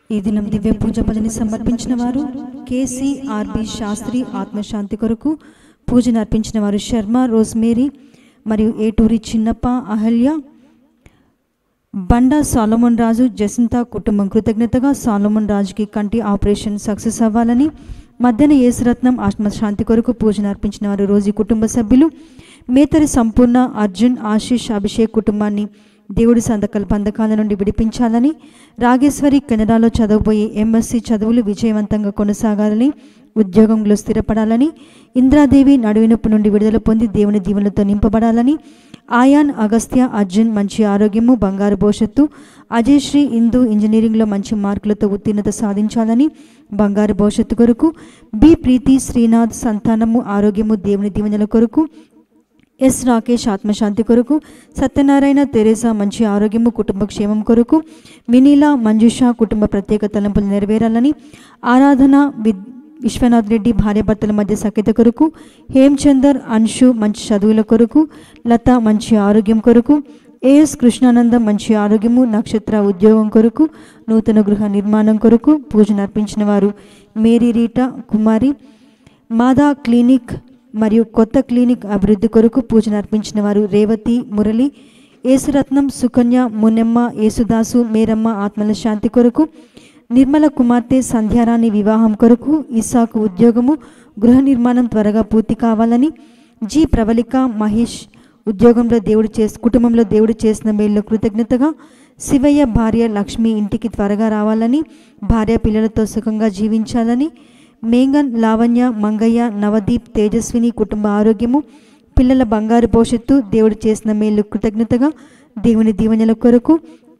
ఈ దినం దివ్య పూజ భజని సమర్పించిన వారు కేసీఆర్బి శాస్త్రి ఆత్మశాంతి కొరకు పూజను అర్పించిన వారు శర్మ రోజ్మేరీ మరియు ఏటూరి చిన్నప్ప అహల్య బండా సాలమన్ రాజు జసింత కుటుంబం కృతజ్ఞతగా సాలమన్ రాజుకి కంటి ఆపరేషన్ సక్సెస్ అవ్వాలని మధ్యాహ్న యేసురత్నం ఆత్మశాంతి కొరకు పూజను అర్పించిన వారు రోజు కుటుంబ సభ్యులు మేతరి సంపూర్ణ అర్జున్ ఆశీష్ అభిషేక్ కుటుంబాన్ని దేవుడి సంతకల్ బంధకాల నుండి విడిపించాలని రాగేశ్వరి కెనడాలో చదవబోయే ఎంఎస్సి చదువులు విజయవంతంగా కొనసాగాలని ఉద్యోగంలో స్థిరపడాలని ఇంద్రాదేవి నడువినొప్పి నుండి విడుదల పొంది దేవుని దీవెనలతో నింపబడాలని ఆయాన్ అగస్త్య అర్జున్ మంచి ఆరోగ్యము బంగారు భవిష్యత్తు అజయ్ శ్రీ ఇందు ఇంజనీరింగ్లో మంచి మార్కులతో ఉత్తీర్ణత సాధించాలని బంగారు భవిష్యత్తు కొరకు బి ప్రీతి శ్రీనాథ్ సంతానము ఆరోగ్యము దేవుని దీవెనల కొరకు ఎస్ రాకేష్ ఆత్మశాంతి కొరకు సత్యనారాయణ తెరేసా మంచి ఆరోగ్యము కుటుంబ క్షేమం కొరకు మినీలా మంజుష కుటుంబ ప్రత్యేక తలంపులు నెరవేరాలని ఆరాధన విద్ విశ్వనాథ్ రెడ్డి భార్యాభర్తల మధ్య సఖ్యత కొరకు హేమ్చందర్ అన్షు మంచి చదువుల కొరకు లత మంచి ఆరోగ్యం కొరకు ఏఎస్ కృష్ణానందం మంచి ఆరోగ్యము నక్షత్ర ఉద్యోగం కొరకు నూతన గృహ నిర్మాణం కొరకు పూజను అర్పించిన వారు మేరీ రీటా కుమారి మాదా క్లినిక్ మరియు కొత్త క్లినిక్ అభివృద్ధి కొరకు పూజను అర్పించిన వారు రేవతి మురళి ఏసురత్నం సుకన్య మునెమ్మ యేసుదాసు మేరమ్మ ఆత్మల శాంతి కొరకు నిర్మల కుమార్తె సంధ్యారాణి వివాహం కొరకు ఇసాకు ఉద్యోగము గృహ నిర్మాణం త్వరగా పూర్తి కావాలని జి ప్రవళిక మహేష్ ఉద్యోగంలో దేవుడు చేసి కుటుంబంలో దేవుడు చేసిన మేల్లో కృతజ్ఞతగా శివయ్య భార్య లక్ష్మి ఇంటికి త్వరగా రావాలని భార్య పిల్లలతో సుఖంగా జీవించాలని మేఘన్ లావణ్య మంగయ్య నవదీప్ తేజస్విని కుటుంబ ఆరోగ్యము పిల్లల బంగారు భవిష్యత్తు దేవుడు చేసిన మేలు కృతజ్ఞతగా దేవుని దీవెనల కొరకు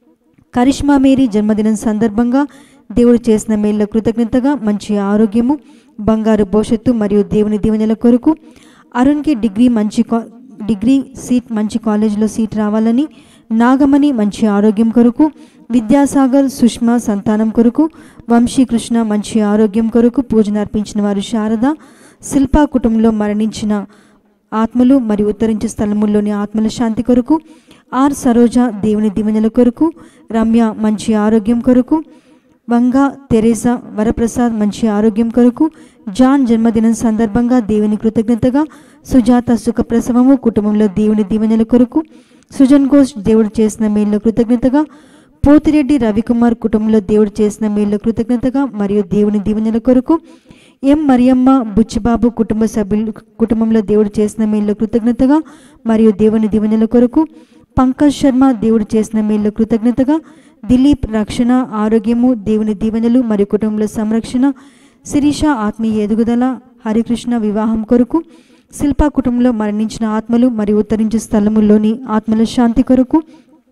కరిష్మా మేరీ జన్మదినం సందర్భంగా దేవుడు చేసిన మేళ్ళ కృతజ్ఞతగా మంచి ఆరోగ్యము బంగారు భవిష్యత్తు మరియు దేవుని దీవెనల కొరకు అరుణ్కి డిగ్రీ మంచి కా డిగ్రీ సీట్ మంచి కాలేజీలో సీట్ రావాలని నాగమణి మంచి ఆరోగ్యం కొరకు విద్యాసాగర్ సుష్మా సంతానం కొరకు వంశీకృష్ణ మంచి ఆరోగ్యం కొరకు పూజను అర్పించిన వారు శారద శిల్పా కుటుంబంలో మరణించిన ఆత్మలు మరియు ఉత్తరించే స్థలముల్లోని ఆత్మల శాంతి కొరకు ఆర్ సరోజ దేవుని దీవెనల కొరకు రమ్య మంచి ఆరోగ్యం కొరకు వంగా తెరేసా వరప్రసాద్ మంచి ఆరోగ్యం కొరకు జాన్ జన్మదినం సందర్భంగా దేవుని కృతజ్ఞతగా సుజాత సుఖప్రసవము కుటుంబంలో దేవుని దీవెనల కొరకు సుజన్ ఘోష్ దేవుడు చేసిన మేళ్ళ కృతజ్ఞతగా పోతిరెడ్డి రవికుమార్ కుటుంబంలో దేవుడు చేసిన మేళ్ళ కృతజ్ఞతగా మరియు దేవుని దీవెనల కొరకు ఎం మరియమ్మ బుచ్చిబాబు కుటుంబ సభ్యులు కుటుంబంలో దేవుడు చేసిన మేళ్ళ కృతజ్ఞతగా మరియు దేవుని దీవెనల కొరకు పంకజ్ శర్మ దేవుడు చేసిన మేళ్ళ కృతజ్ఞతగా దిలీప్ రక్షణ ఆరోగ్యము దేవుని దీవెనలు మరియు కుటుంబంలో సంరక్షణ శిరీష ఆత్మీయ ఎదుగుదల హరికృష్ణ వివాహం కొరకు శిల్పా కుటుంబంలో మరణించిన ఆత్మలు మరియు ఉత్తరించే స్థలముల్లోని ఆత్మల శాంతి కొరకు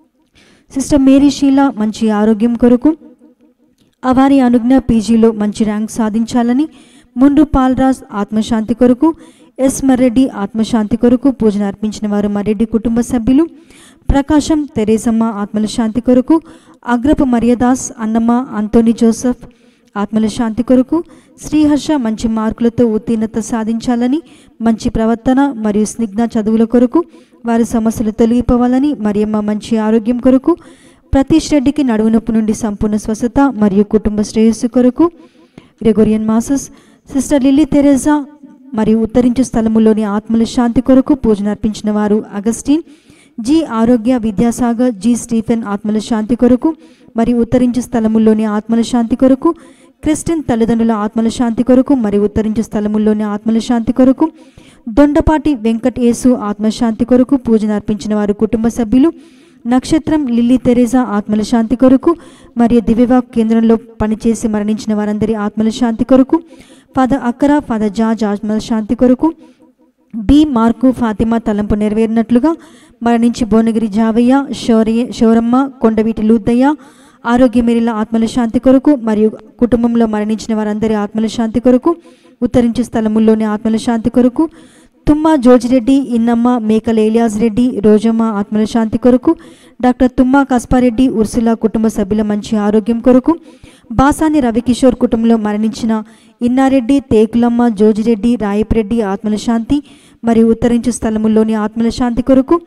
సిస్టర్ మేరీ షీలా మంచి ఆరోగ్యం కొరకు అవారి అనుజ్ఞ పీజీలో మంచి ర్యాంక్ సాధించాలని ముందు పాల్రాజ్ ఆత్మశాంతి కొరకు ఎస్ మర్రెడ్డి ఆత్మశాంతి కొరకు పూజను అర్పించిన వారు మర్రెడ్డి కుటుంబ సభ్యులు ప్రకాశం తెరేసమ్మ ఆత్మల శాంతి కొరకు అగ్రపు మరియదాస్ అన్నమ్మ అంతోని జోసెఫ్ ఆత్మల శాంతి కొరకు శ్రీహర్ష మంచి మార్కులతో ఉత్తీర్ణత సాధించాలని మంచి ప్రవర్తన మరియు స్నిగ్ధ చదువుల కొరకు వారి సమస్యలు తొలగిపోవాలని మరియమ్మ మంచి ఆరోగ్యం కొరకు ప్రతీష్ రెడ్డికి నడువునొప్పి నుండి సంపూర్ణ స్వస్థత మరియు కుటుంబ శ్రేయస్సు కొరకు Gregorian masses sister Lily Teresa మరియు ఉత్తరించు స్థలములోని ఆత్మల శాంతి కొరకు పూజను అర్పించిన వారు అగస్టిన్ జి ఆరోగ్య విద్యాసాగర్ జి స్టీఫెన్ ఆత్మల శాంతి కొరకు మరియు ఉత్తరించు స్థలముల్లోని ఆత్మల శాంతి కొరకు క్రిస్టియన్ తల్లిదండ్రుల ఆత్మల శాంతి కొరకు మరియు ఉత్తరించు స్థలముల్లోని ఆత్మల శాంతి కొరకు దొండపాటి వెంకట్ యేసు ఆత్మశాంతి కొరకు పూజను అర్పించిన వారు కుటుంబ సభ్యులు నక్షత్రం లిల్లీ తెరేజా ఆత్మల శాంతి కొరకు మరియు దివ్యవాక్ కేంద్రంలో పనిచేసి మరణించిన వారందరి ఆత్మల శాంతి కొరకు ఫాదర్ అక్కర ఫాదర్ జార్జ్ ఆత్మల శాంతి కొరకు బి మార్కు ఫాతిమా తలంపు నెరవేరినట్లుగా మరణించి భువనగిరి జావయ్య శౌర్య శౌరమ్మ కొండవీటి లూద్దయ్య ఆరోగ్యమేరిల ఆత్మల శాంతి కొరకు మరియు కుటుంబంలో మరణించిన వారందరి ఆత్మల శాంతి కొరకు ఉత్తరించే స్థలముల్లోని ఆత్మల శాంతి కొరకు తుమ్మా జోజిరెడ్డి ఇన్నమ్మ మేకల ఏలియాజ్ రెడ్డి రోజమ్మ ఆత్మల శాంతి కొరకు డాక్టర్ తుమ్మా కస్పారెడ్డి ఉర్సులా కుటుంబ సభ్యుల మంచి ఆరోగ్యం కొరకు బాసాని రవికిషోర్ కుటుంబంలో మరణించిన ఇన్నారెడ్డి తేకులమ్మ జోజిరెడ్డి రాయపురెడ్డి ఆత్మల శాంతి మరియు ఉత్తరించు స్థలముల్లోని ఆత్మల శాంతి కొరకు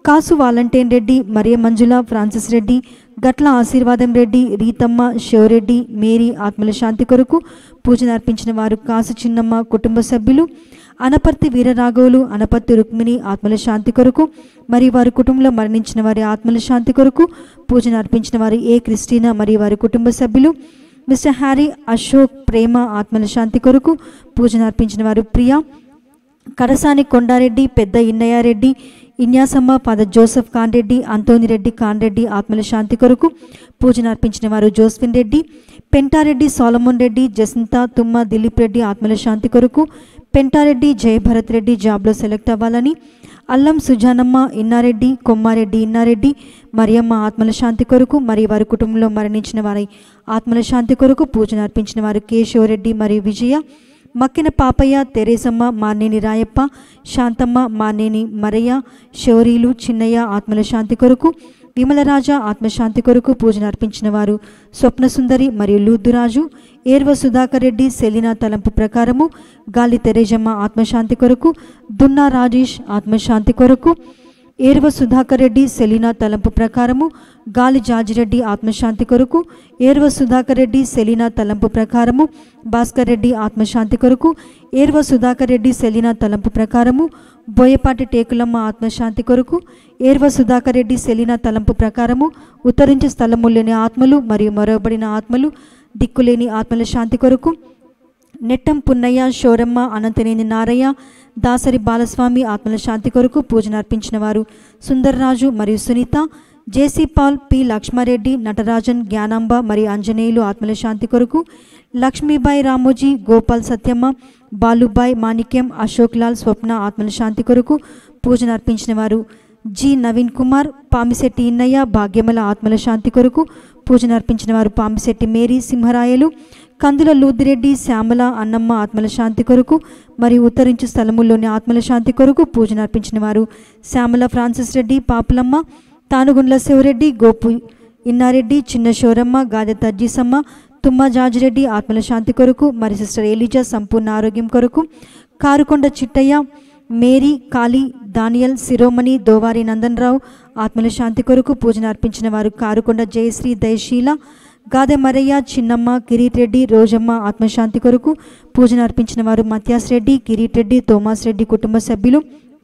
Kasu Valentine Reddy Mariya Manjula Francis Reddy Gatla Aseervadam Reddy రీతమ్మ Siva Reddy Mary ఆత్మల శాంతి కొరకు పూజను అర్పించిన వారు కాసు చిన్నమ్మ కుటుంబ సభ్యులు అనపర్తి వీరరాఘవులు అనపర్తి రుక్మిణి ఆత్మల శాంతి కొరకు మరియు వారి కుటుంబంలో మరణించిన వారి ఆత్మల శాంతి కొరకు పూజను అర్పించిన వారు ఏ క్రిస్టీనా మరియు వారి కుటుంబ సభ్యులు మిస్టర్ హ్యారీ అశోక్ ప్రేమ ఆత్మల శాంతి కొరకు పూజను అర్పించిన వారు ప్రియా కడసాని కొండారెడ్డి పెద్ద ఇన్నయ్యారెడ్డి ఇన్యాసమ్మ పద జోసెఫ్ ఖాన్ రెడ్డి అంతోని రెడ్డి ఖాన్ రెడ్డి ఆత్మల శాంతి కొరకు పూజను అర్పించిన వారు Josephine Reddy Penta Reddy Solomon Reddy Jacinta Tumma Dilip Reddy ఆత్మల శాంతి కొరకు పెంటారెడ్డి జయభరత్ రెడ్డి జాబ్లో సెలెక్ట్ అవ్వాలని అల్లం సుజానమ్మ ఇన్నారెడ్డి కొమ్మారెడ్డి ఇన్నారెడ్డి మరియమ్మ ఆత్మల శాంతి కొరకు మరియు వారి కుటుంబంలో మరణించిన వారి ఆత్మల శాంతి కొరకు పూజను అర్పించిన వారు కేశవరెడ్డి మరియు విజయ మక్కిన పాపయ్య తెరేసమ్మ మార్నేని రాయప్ప శాంతమ్మ మార్నేని మరయ్య శౌరీలు చిన్నయ్య ఆత్మల శాంతి కొరకు విమలరాజ ఆత్మశాంతి కొరకు పూజను అర్పించిన వారు స్వప్నసుందరి మరియు లూద్దురాజు ఏర్వ సుధాకర్ రెడ్డి సెలినా తలంపు ప్రకారము గాలి తెరేజమ్మ ఆత్మశాంతి కొరకు దున్నా రాజేష్ ఆత్మశాంతి కొరకు ఏర్వ సుధాకర్ రెడ్డి సెలీనా తలంపు ప్రకారము గాలి జాజిరెడ్డి ఆత్మశాంతి కొరకు ఏర్వ సుధాకర్ రెడ్డి సెలీనా తలంపు ప్రకారము భాస్కర్ రెడ్డి ఆత్మశాంతి కొరకు ఏర్వ సుధాకర్ రెడ్డి సెలీనా తలంపు ప్రకారము బోయపాటి టేకులమ్మ ఆత్మశాంతి కొరకు ఏర్వ సుధాకర్ రెడ్డి సెలీనా తలంపు ప్రకారము ఉత్తరించే స్థలము లేని ఆత్మలు మరియు మరవబడిన ఆత్మలు దిక్కులేని ఆత్మల శాంతి కొరకు నెట్టం పున్నయ్య శోరమ్మ అనంతనేని నారయ్య దాసరి బాలస్వామి ఆత్మల శాంతి కొరకు పూజను అర్పించిన వారు సుందర్రాజు మరియు Sunitha JC Paul P Lakshma Reddy Natarajan Gnanamba మరియు ఆంజనేయులు ఆత్మల శాంతి కొరకు లక్ష్మీబాయి రామోజీ గోపాల్ సత్యమ్మ బాలుబాయ్ మాణిక్యం అశోక్ లాల్ స్వప్న ఆత్మల శాంతి కొరకు పూజను అర్పించిన వారు జి నవీన్ కుమార్ పామిశెట్టి ఇన్నయ్య భాగ్యమల ఆత్మల శాంతి కొరకు పూజను అర్పించిన వారు పామిశెట్టి మేరీ సింహరాయలు కందుల లూదిరెడ్డి శ్యామల అన్నమ్మ ఆత్మల శాంతి కొరకు మరియు ఉత్తరించు స్థలముల్లోని ఆత్మల శాంతి కొరకు పూజను అర్పించిన వారు శ్యామల ఫ్రాన్సిస్ రెడ్డి పాపులమ్మ తానుగుండ్ల శివరెడ్డి గోపు ఇన్నారెడ్డి చిన్న శోరమ్మ గాదె తర్జీసమ్మ తుమ్మ జాజిరెడ్డి ఆత్మల శాంతి కొరకు మరి సిస్టర్ ఎలిజా సంపూర్ణ ఆరోగ్యం కొరకు కారుకొండ చిట్టయ్య మేరీ కాళీ దానియల్ శిరోమణి దోవారి నందన్రావు ఆత్మల శాంతి కొరకు పూజను అర్పించిన వారు కారుకొండ జయశ్రీ దయశీల గాదె మరయ్య చిన్నమ్మ కిరీట్ రెడ్డి రోజమ్మ ఆత్మశాంతి కొరకు పూజను అర్పించిన వారు మత్యాస్ రెడ్డి కిరీట్ రెడ్డి తోమాస్ రెడ్డి కుటుంబ సభ్యులు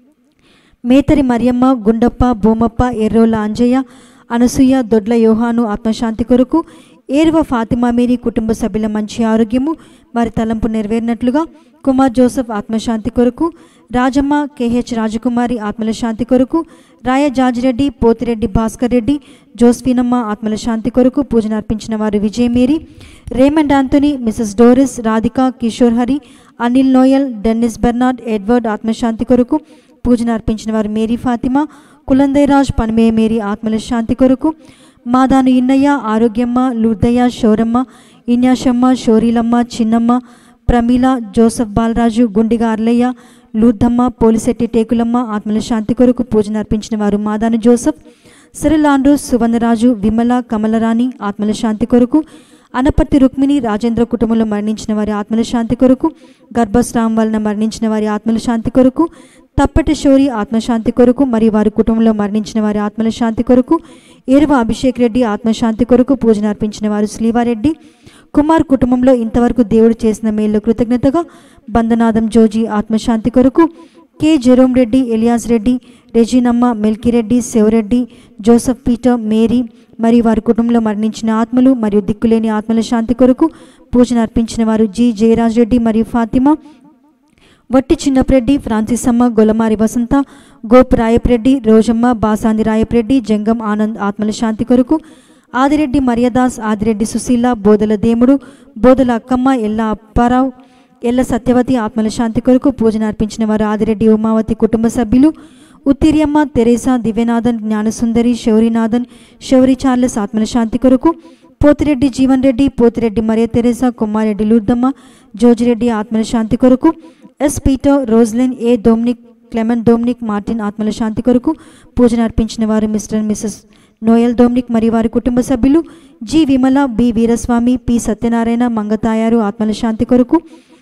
మేతరి మరియమ్మ గుండప్ప భూమప్ప ఎర్రోల అంజయ్య అనసూయ దొడ్ల యోహాను ఆత్మశాంతి కొరకు ఏరువ ఫాతిమా మేరీ కుటుంబ సభ్యుల మంచి ఆరోగ్యము వారి తలంపు నెరవేరినట్లుగా కుమార్ జోసెఫ్ ఆత్మశాంతి కొరకు రాజమ్మ కేహెచ్ రాజకుమారి ఆత్మల శాంతి కొరకు రాయ జాజిరెడ్డి పోతిరెడ్డి భాస్కర్ రెడ్డి జోస్ఫీనమ్మ ఆత్మల శాంతి కొరకు పూజను అర్పించిన వారు Vijayamary Raymond Antony Mrs Doris Radhika Kishore Hari Anil Noel Dennis Bernard Edward ఆత్మశాంతి కొరకు పూజను అర్పించిన వారు మేరీ ఫాతిమా కులందయరాజ్ పనమే మేరీ ఆత్మల శాంతి కొరకు మాదాను ఇన్నయ్య ఆరోగ్యమ్మ లూర్దయ్య శౌరమ్మ ఇన్యాషమ్మ షోరీలమ్మ చిన్నమ్మ ప్రమీల జోసఫ్ బాలరాజు గుండిగా అర్లయ్య లూర్దమ్మ పోలిశెట్టి టేకులమ్మ ఆత్మల శాంతి కొరకు పూజను అర్పించిన వారు Madanu Joseph Cyril Andrews Suvarnaraju Vimala Kamalarani ఆత్మల శాంతి కొరకు అనపర్తి రుక్మిణి రాజేంద్ర కుటుంబంలో మరణించిన వారి ఆత్మల శాంతి కొరకు గర్భస్రావం వలన మరణించిన వారి ఆత్మల శాంతి కొరకు తప్పటి శౌరి ఆత్మశాంతి కొరకు మరియు వారి కుటుంబంలో మరణించిన వారి ఆత్మల శాంతి కొరకు ఏరువ అభిషేక్ రెడ్డి ఆత్మశాంతి కొరకు పూజను అర్పించిన వారు శ్రీవారెడ్డి కుమార్ కుటుంబంలో ఇంతవరకు దేవుడు చేసిన మేలు కృతజ్ఞతగా బందనాదం జోజీ ఆత్మశాంతి కొరకు K Jerome Reddy Elias Reddy Reginamma Melki Reddy Siva Reddy Joseph Peter Mary మరియు వారి కుటుంబంలో మరణించిన ఆత్మలు మరియు దిక్కులేని ఆత్మల శాంతి కొరకు పూజను అర్పించిన వారు జి జయరాజ్ రెడ్డి మరియు ఫాతిమా వట్టి చిన్నప్రెడ్డి ఫ్రాన్సిసమ్మ గొలమారి వసంత గోప్ రాయప్రెడ్డి రోజమ్మ బాసాంది రాయప్రెడ్డి జంగం ఆనంద్ ఆత్మల శాంతి కొరకు ఆదిరెడ్డి మర్యాదాస్ ఆదిరెడ్డి సుశీల బోదల దేముడు బోదల అక్కమ్మ ఎల్ల అప్పారావు ఎల్ల సత్యవతి ఆత్మల శాంతి కొరకు పూజను అర్పించిన వారు ఆదిరెడ్డి ఉమావతి కుటుంబ సభ్యులు ఉత్తిరియమ్మ తెరేసా దివ్యనాథన్ జ్ఞానసుందరి శౌరినాథన్ శౌరి చార్లెస్ ఆత్మల శాంతి కొరకు పోతిరెడ్డి జీవన్ రెడ్డి పోతిరెడ్డి మరియ తెరేసా కుమ్మారెడ్డి లూర్దమ్మ జోజిరెడ్డి ఆత్మల శాంతి కొరకు S Peter Roslin A Dominic Clement Dominic Martin ఆత్మల శాంతి కొరకు పూజను అర్పించిన వారు Mr and Mrs Noel Dominic మరియు వారి కుటుంబ సభ్యులు G Vimala B Veeraswamy P Satyanarayana Mangatayaru ఆత్మల శాంతి కొరకు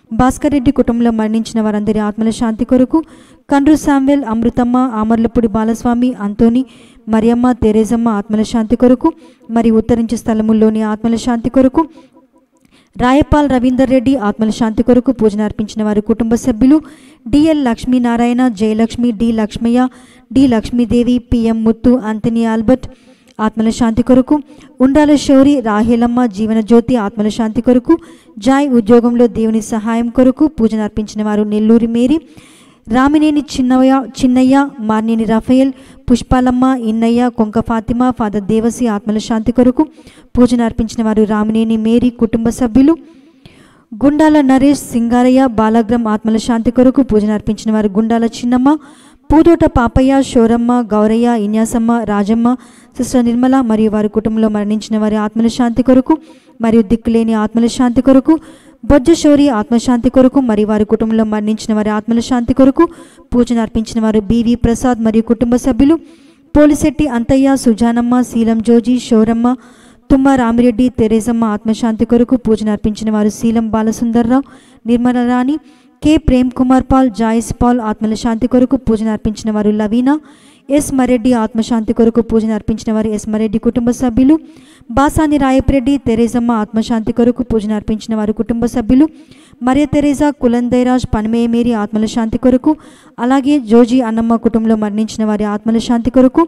భాస్కర్ రెడ్డి కుటుంబంలో మరణించిన వారందరి ఆత్మల శాంతి కొరకు కండ్రు శామ్వెల్ అమృతమ్మ ఆమర్లపూడి బాలస్వామి అంతోని మరియమ్మ తెరేజమ్మ ఆత్మల శాంతి కొరకు మరియు ఉత్తరించే స్థలముల్లోని ఆత్మల శాంతి కొరకు రాయపాల్ రవీందర్ రెడ్డి ఆత్మల శాంతి కొరకు పూజన అర్పించిన వారి కుటుంబ సభ్యులు DL Lakshminarayana Jayalakshmi D Lakshmaiah D Lakshmidevi PM Muthu Antony Albert ఆత్మల శాంతి కొరకు ఉండాల శౌరి రాహేలమ్మ జీవనజ్యోతి ఆత్మల శాంతి కొరకు జాయ్ ఉద్యోగంలో దేవుని సహాయం కొరకు పూజన అర్పించిన వారు Nelluri Mary Ramineni Chinnaiah Chinnaiah Marneni Raphael Pushpalamma Innaiah Konka Fatima father Devasi ఆత్మల శాంతి కొరకు పూజన అర్పించిన వారు రామినేని మేరీ కుటుంబ సభ్యులు గుండాల నరేష్ సింగారయ్య బాలగ్రం ఆత్మల శాంతి కొరకు పూజన అర్పించిన వారు గుండాల చిన్నమ్మ పూదోట పాపయ్య శోరమ్మ గౌరయ్య ఇన్యాసమ్మ రాజమ్మ సిస్టర్ నిర్మల మరియు వారి కుటుంబంలో మరణించిన వారి ఆత్మల శాంతి కొరకు మరియు దిక్కులేని ఆత్మల శాంతి కొరకు బొజ్జ శౌరి ఆత్మశాంతి కొరకు మరియు వారి కుటుంబంలో మరణించిన వారి ఆత్మల శాంతి కొరకు పూజన అర్పించిన వారు బివి ప్రసాద్ మరియు కుటుంబ సభ్యులు పోలిశెట్టి అంతయ్య సుజానమ్మ శీలం జోజి శౌరమ్మ తుమ్మ రామిరెడ్డి తెరేసమ్మ ఆత్మశాంతి కొరకు పూజన అర్పించిన వారు Seelam Balasundar Rao Nirmala Rani K Prem Kumar Paul Joyce Paul ఆత్మల శాంతి కొరకు పూజన అర్పించిన వారు లవీనా ఎస్ మరెడ్డి ఆత్మశాంతి కొరకు పూజన అర్పించిన వారు ఎస్ మరెడ్డి కుటుంబ సభ్యులు బాసాని రాయపరెడ్డి తెరేజమ్మ ఆత్మశాంతి కొరకు పూజన అర్పించిన వారు కుటుంబ సభ్యులు మరియ తెరేజా కులందైరాజ్ పనమేమేరి ఆత్మల శాంతి కొరకు అలాగే జోజీ అన్నమ్మ కుటుంబంలో మరణించిన వారి ఆత్మల శాంతి కొరకు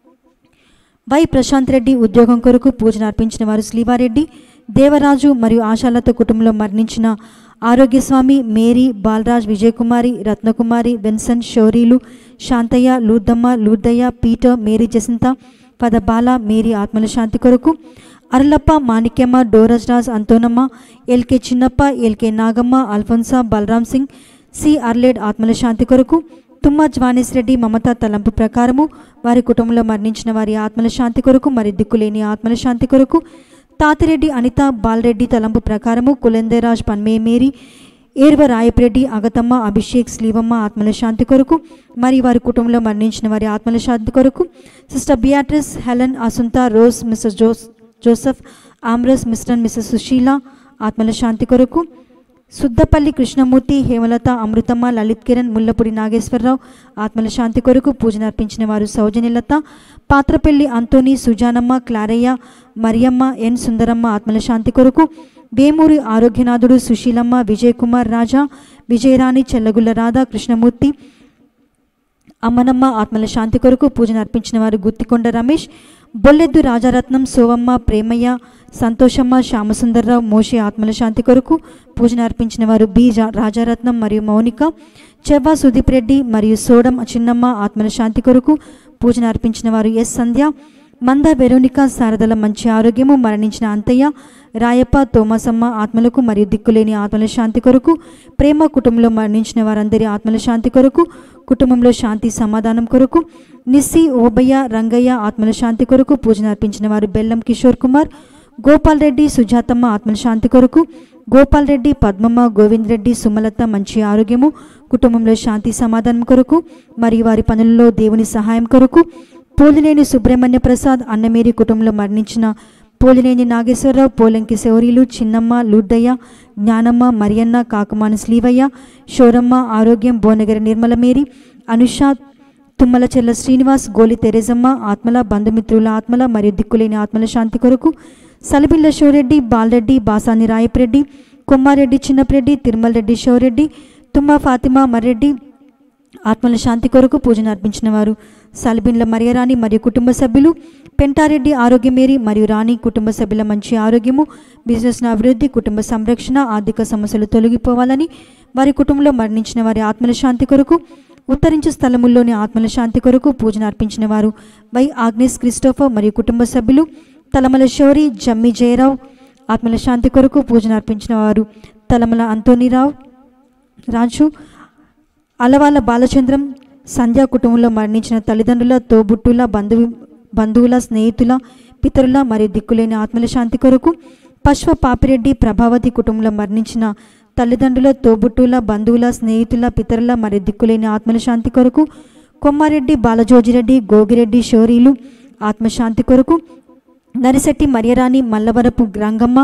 వై ప్రశాంత్ రెడ్డి ఉద్యోగం కొరకు పూజన అర్పించిన వారు శ్రీవారెడ్డి దేవరాజు మరియు ఆశాలత కుటుంబంలో మరణించిన Arogyaswamy Mary Balaraj Vijayakumari Ratnakumari Venson Shourilu Shantaiah Lourdamma Lourdaiah Peter Mary Jacinta పద బాల మేరీ ఆత్మల శాంతి కొరకు Arulappa Manikyamma Doraj Raj Anthonamma LK Chinnappa LK Nagamma Alphonsa Balaram Singh C అర్లేడ్ ఆత్మల శాంతి కొరకు తుమ్మ జ్వానేశ్ రెడ్డి మమత తలంపు ప్రకారము వారి కుటుంబంలో మరణించిన వారి ఆత్మల శాంతి కొరకు మరి దిక్కులేని ఆత్మల శాంతి కొరకు తాతిరెడ్డి అనిత బాలరెడ్డి తలంపు ప్రకారము కులందేరాజ్ పన్మేమేరి ఏర్వ రాయపరెడ్డి అగతమ్మ అభిషేక్ స్లీవమ్మ ఆత్మల శాంతి కొరకు మరి వారి కుటుంబంలో మరణించిన వారి ఆత్మల శాంతి కొరకు sister Beatrice Helen Assunta Rose Mr Jose Joseph Ambrose Mr and Mrs Susheela ఆత్మల శాంతి కొరకు సుద్దపల్లి కృష్ణమూర్తి హేమలత అమృతమ్మ లలిత్ కిరణ్ ముల్లపూడి నాగేశ్వరరావు ఆత్మల శాంతి కొరకు పూజన అర్పించిన వారు సౌజన్యలత పాత్రపల్లి అంతోని సుజానమ్మ క్లారయ్య మరియమ్మ ఎన్ సుందరమ్మ ఆత్మల శాంతి కొరకు వేమూరి ఆరోగ్యనాథుడు సుశీలమ్మ విజయ్ కుమార్ రాజా విజయరాణి చెల్లగుల్ల రాధా కృష్ణమూర్తి అమ్మనమ్మ ఆత్మల శాంతి కొరకు పూజన అర్పించిన వారు గుత్తికొండ రమేష్ బొల్లెద్దు రాజారత్నం సోవమ్మ ప్రేమయ్య సంతోషమ్మ శ్యామసుందర్రావు మోషి ఆత్మల శాంతి కొరకు పూజన అర్పించిన వారు బి జా- రాజారత్నం మరియు మౌనిక చెవ్వ సుదీప్ రెడ్డి మరియు సోడం చిన్నమ్మ ఆత్మల శాంతి కొరకు పూజన అర్పించిన వారు ఎస్ సంధ్య మంద వెరోనిక శారదల మంచి ఆరోగ్యము మరణించిన అంతయ్య రాయప్ప తోమసమ్మ ఆత్మలకు మరియు దిక్కులేని ఆత్మల శాంతి కొరకు ప్రేమ కుటుంబంలో మరణించిన వారందరి ఆత్మల శాంతి కొరకు కుటుంబంలో శాంతి సమాధానం కొరకు నిస్సి ఓబయ్య రంగయ్య ఆత్మల శాంతి కొరకు పూజన అర్పించిన వారు బెల్లం కిషోర్ కుమార్ గోపాల్ రెడ్డి సుజాతమ్మ ఆత్మల శాంతి కొరకు గోపాల్ రెడ్డి పద్మమ్మ గోవింద్ రెడ్డి సుమలత మంచి ఆరోగ్యము కుటుంబంలో శాంతి సమాధానం కొరకు మరియు వారి పనులలో దేవుని సహాయం కొరకు పోలినేని సుబ్రహ్మణ్య ప్రసాద్ అన్నమేరి కుటుంబంలో మరణించిన పోలినేని నాగేశ్వరరావు పోలంకి శౌరీలు చిన్నమ్మ లూడ్డయ్య జ్ఞానమ్మ మరియన్న కాకుమాన శ్రీవయ్య షోరమ్మ ఆరోగ్యం భువనగిరి నిర్మలమేరి అనుష తుమ్మల చెల్ల శ్రీనివాస్ గోలి తెరేజమ్మ ఆత్మల బంధుమిత్రుల ఆత్మల మరియు దిక్కులేని ఆత్మల శాంతి కొరకు సలబిల్ల షోరెడ్డి బాలరెడ్డి బాసాని రాయపరెడ్డి కొమ్మారెడ్డి చిన్నపరెడ్డి తిరుమల రెడ్డి షోరెడ్డి తుమ్మ ఫాతిమా మర్రెడ్డి ఆత్మల శాంతి కొరకు పూజను అర్పించిన వారు సల్బిన్ల మరియరాణి మరియు కుటుంబ సభ్యులు పెంటారెడ్డి ఆరోగ్యమేరి మరియు రాణి కుటుంబ సభ్యుల మంచి ఆరోగ్యము బిజినెస్ అభివృద్ధి కుటుంబ సంరక్షణ ఆర్థిక సమస్యలు తొలగిపోవాలని వారి కుటుంబంలో మరణించిన వారి ఆత్మల శాంతి కొరకు ఉత్తరించు స్థలముల్లోని ఆత్మల శాంతి కొరకు పూజను అర్పించిన వారు వై ఆగ్నేస్ క్రిస్టోఫర్ మరియు కుటుంబ సభ్యులు తలమల శౌరి జమ్మి జయరావు ఆత్మల శాంతి కొరకు పూజను అర్పించిన వారు తలమల అంతోనీరావు రాజు అలవాల బాలచంద్రం సంధ్యా కుటుంబంలో మరణించిన తల్లిదండ్రుల తోబుట్టుల బంధువు బంధువుల స్నేహితుల పితరుల మరియు దిక్కులేని ఆత్మల శాంతి కొరకు పశ్వ పాపిరెడ్డి ప్రభావతి కుటుంబంలో మరణించిన తల్లిదండ్రుల తోబుట్టుల బంధువుల స్నేహితుల పితరుల మరియు దిక్కులేని ఆత్మల శాంతి కొరకు కొమ్మారెడ్డి బాలజోజిరెడ్డి గోగిరెడ్డి షోరీలు ఆత్మశాంతి కొరకు నరిశెట్టి మరియరాణి మల్లవరపు రంగమ్మ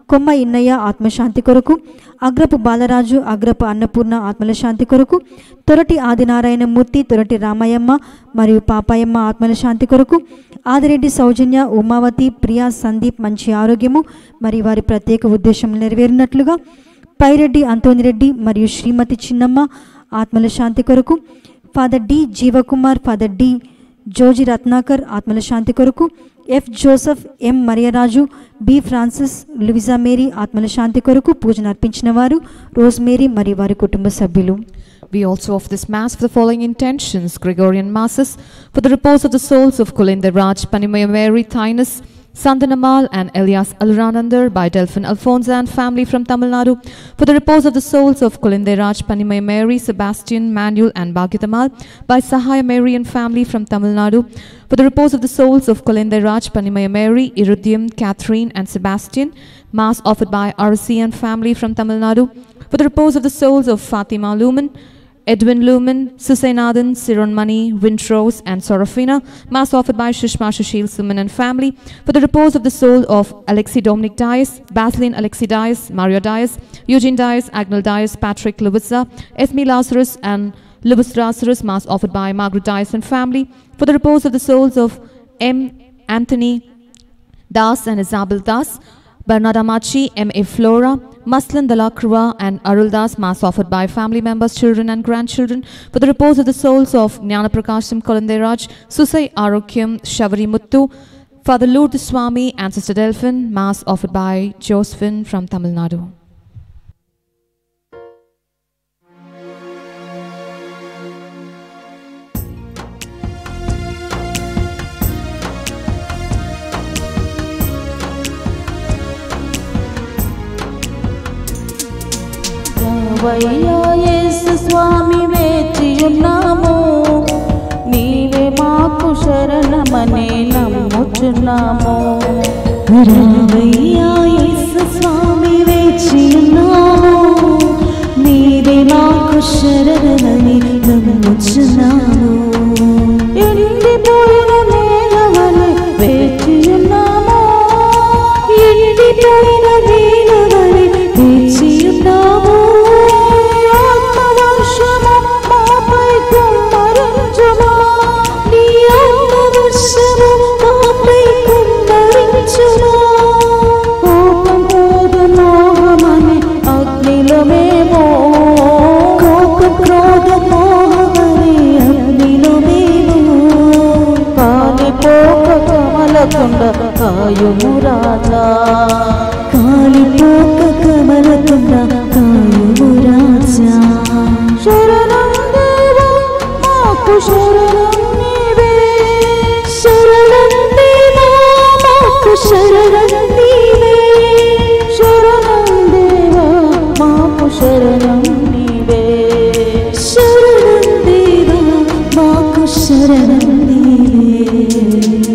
కొమ్మ ఇన్నయ్య ఆత్మశాంతి కొరకు అగ్రపు బాలరాజు అగ్రపు అన్నపూర్ణ ఆత్మల శాంతి కొరకు తొరటి ఆదినారాయణ మూర్తి తొరటి రామయ్యమ్మ మరియు పాపాయమ్మ ఆత్మల శాంతి కొరకు ఆదిరెడ్డి సౌజన్య ఉమావతి ప్రియా సందీప్ మంచి ఆరోగ్యము మరియు వారి ప్రత్యేక ఉద్దేశం నెరవేరినట్లుగా పైరెడ్డి అంతోనిరెడ్డి మరియు శ్రీమతి చిన్నమ్మ ఆత్మల శాంతి కొరకు father D Jeevakumar father D Joji Ratnakar ఆత్మల శాంతి కొరకు F Joseph M Mariyaraju B Francis Louisa Mary ఆత్మల శాంతి కొరకు పూజను అర్పించిన వారు రోజ్ మేరీ మరియు వారి కుటుంబ సభ్యులు We also offer this Mass for the following intentions Gregorian Masses, for the repose of the souls of Kulinda Raj, Panimaya Mary, Thinus, Sandanamal, and Elias Aluranandar by Delphin Alfonso and family from Tamil Nadu, for the repose of the souls of Kulinda Raj, Panimaya Mary, Sebastian, Manuel, and Bhagitamal by Sahaya Mary and family from Tamil Nadu, for the repose of the souls of Kulinda Raj, Panimaya Mary, Irudium, Catherine, and Sebastian, Mass offered by RC and family from Tamil Nadu, for the repose of the souls of Fatima Lumen, Edwin Lumen, Susainathan, Siron Mani, Windrose, and Sorafina, Mass offered by Shishma Shashil Suman and family, for the repose of the soul of Alexi Dominic Dias, Baseline Alexi Dias, Mario Dias, Eugene Dias, Agnel Dias, Patrick Lewitza, Esme Lazarus, and Lewis Lazarus, Mass offered by Margaret Dias and family, for the repose of the souls of M. Anthony Das and Isabel Das, Bernard Amachi, M.A. Flora, Maslan Dalakrua, and Arul Das, Mass offered by family members, children, and grandchildren, for the repose of the souls of Jnana Prakasham Kolanderaj, Susai Arokyam, Shavari Muttu, Father Lourdes Swami, and Sister Delphin, Mass offered by Josephine from Tamil Nadu. రావయ్యా యేసు స్వామి వేచియున్నాము నీవే మాకు శరణమనే నమ్ముచున్నాము రావయ్యా యేసు స్వామి వేచియున్నాము నీవే మాకు శరణమని నమ్ముచున్నాము ఎండిపోయిన నేలవలె వేచియున్నాము ఎండిపోయిన నేలవలె వేచియున్నాము ఆత్మవర్షము మాపై కుమ్మరించుమా నీ ఆత్మవర్షము మాపై కుమ్మరించుమా కోపం క్రోధ మోహమనే అగ్నిలో మేము కోపం క్రోధ మోహమనే అగ్నిలో మేము కాలిపోక కమలకుండ కాయుము రాజా కాలిపోక కమలకుండ కాయుము రాజా శరణం దేవా మాకు శరణం నీవే శరణం దేవా మాకు శరణం నీవే శరణం దేవా మాకు శరణం నీవే శరణం దేవా మాకు శరణం నీవే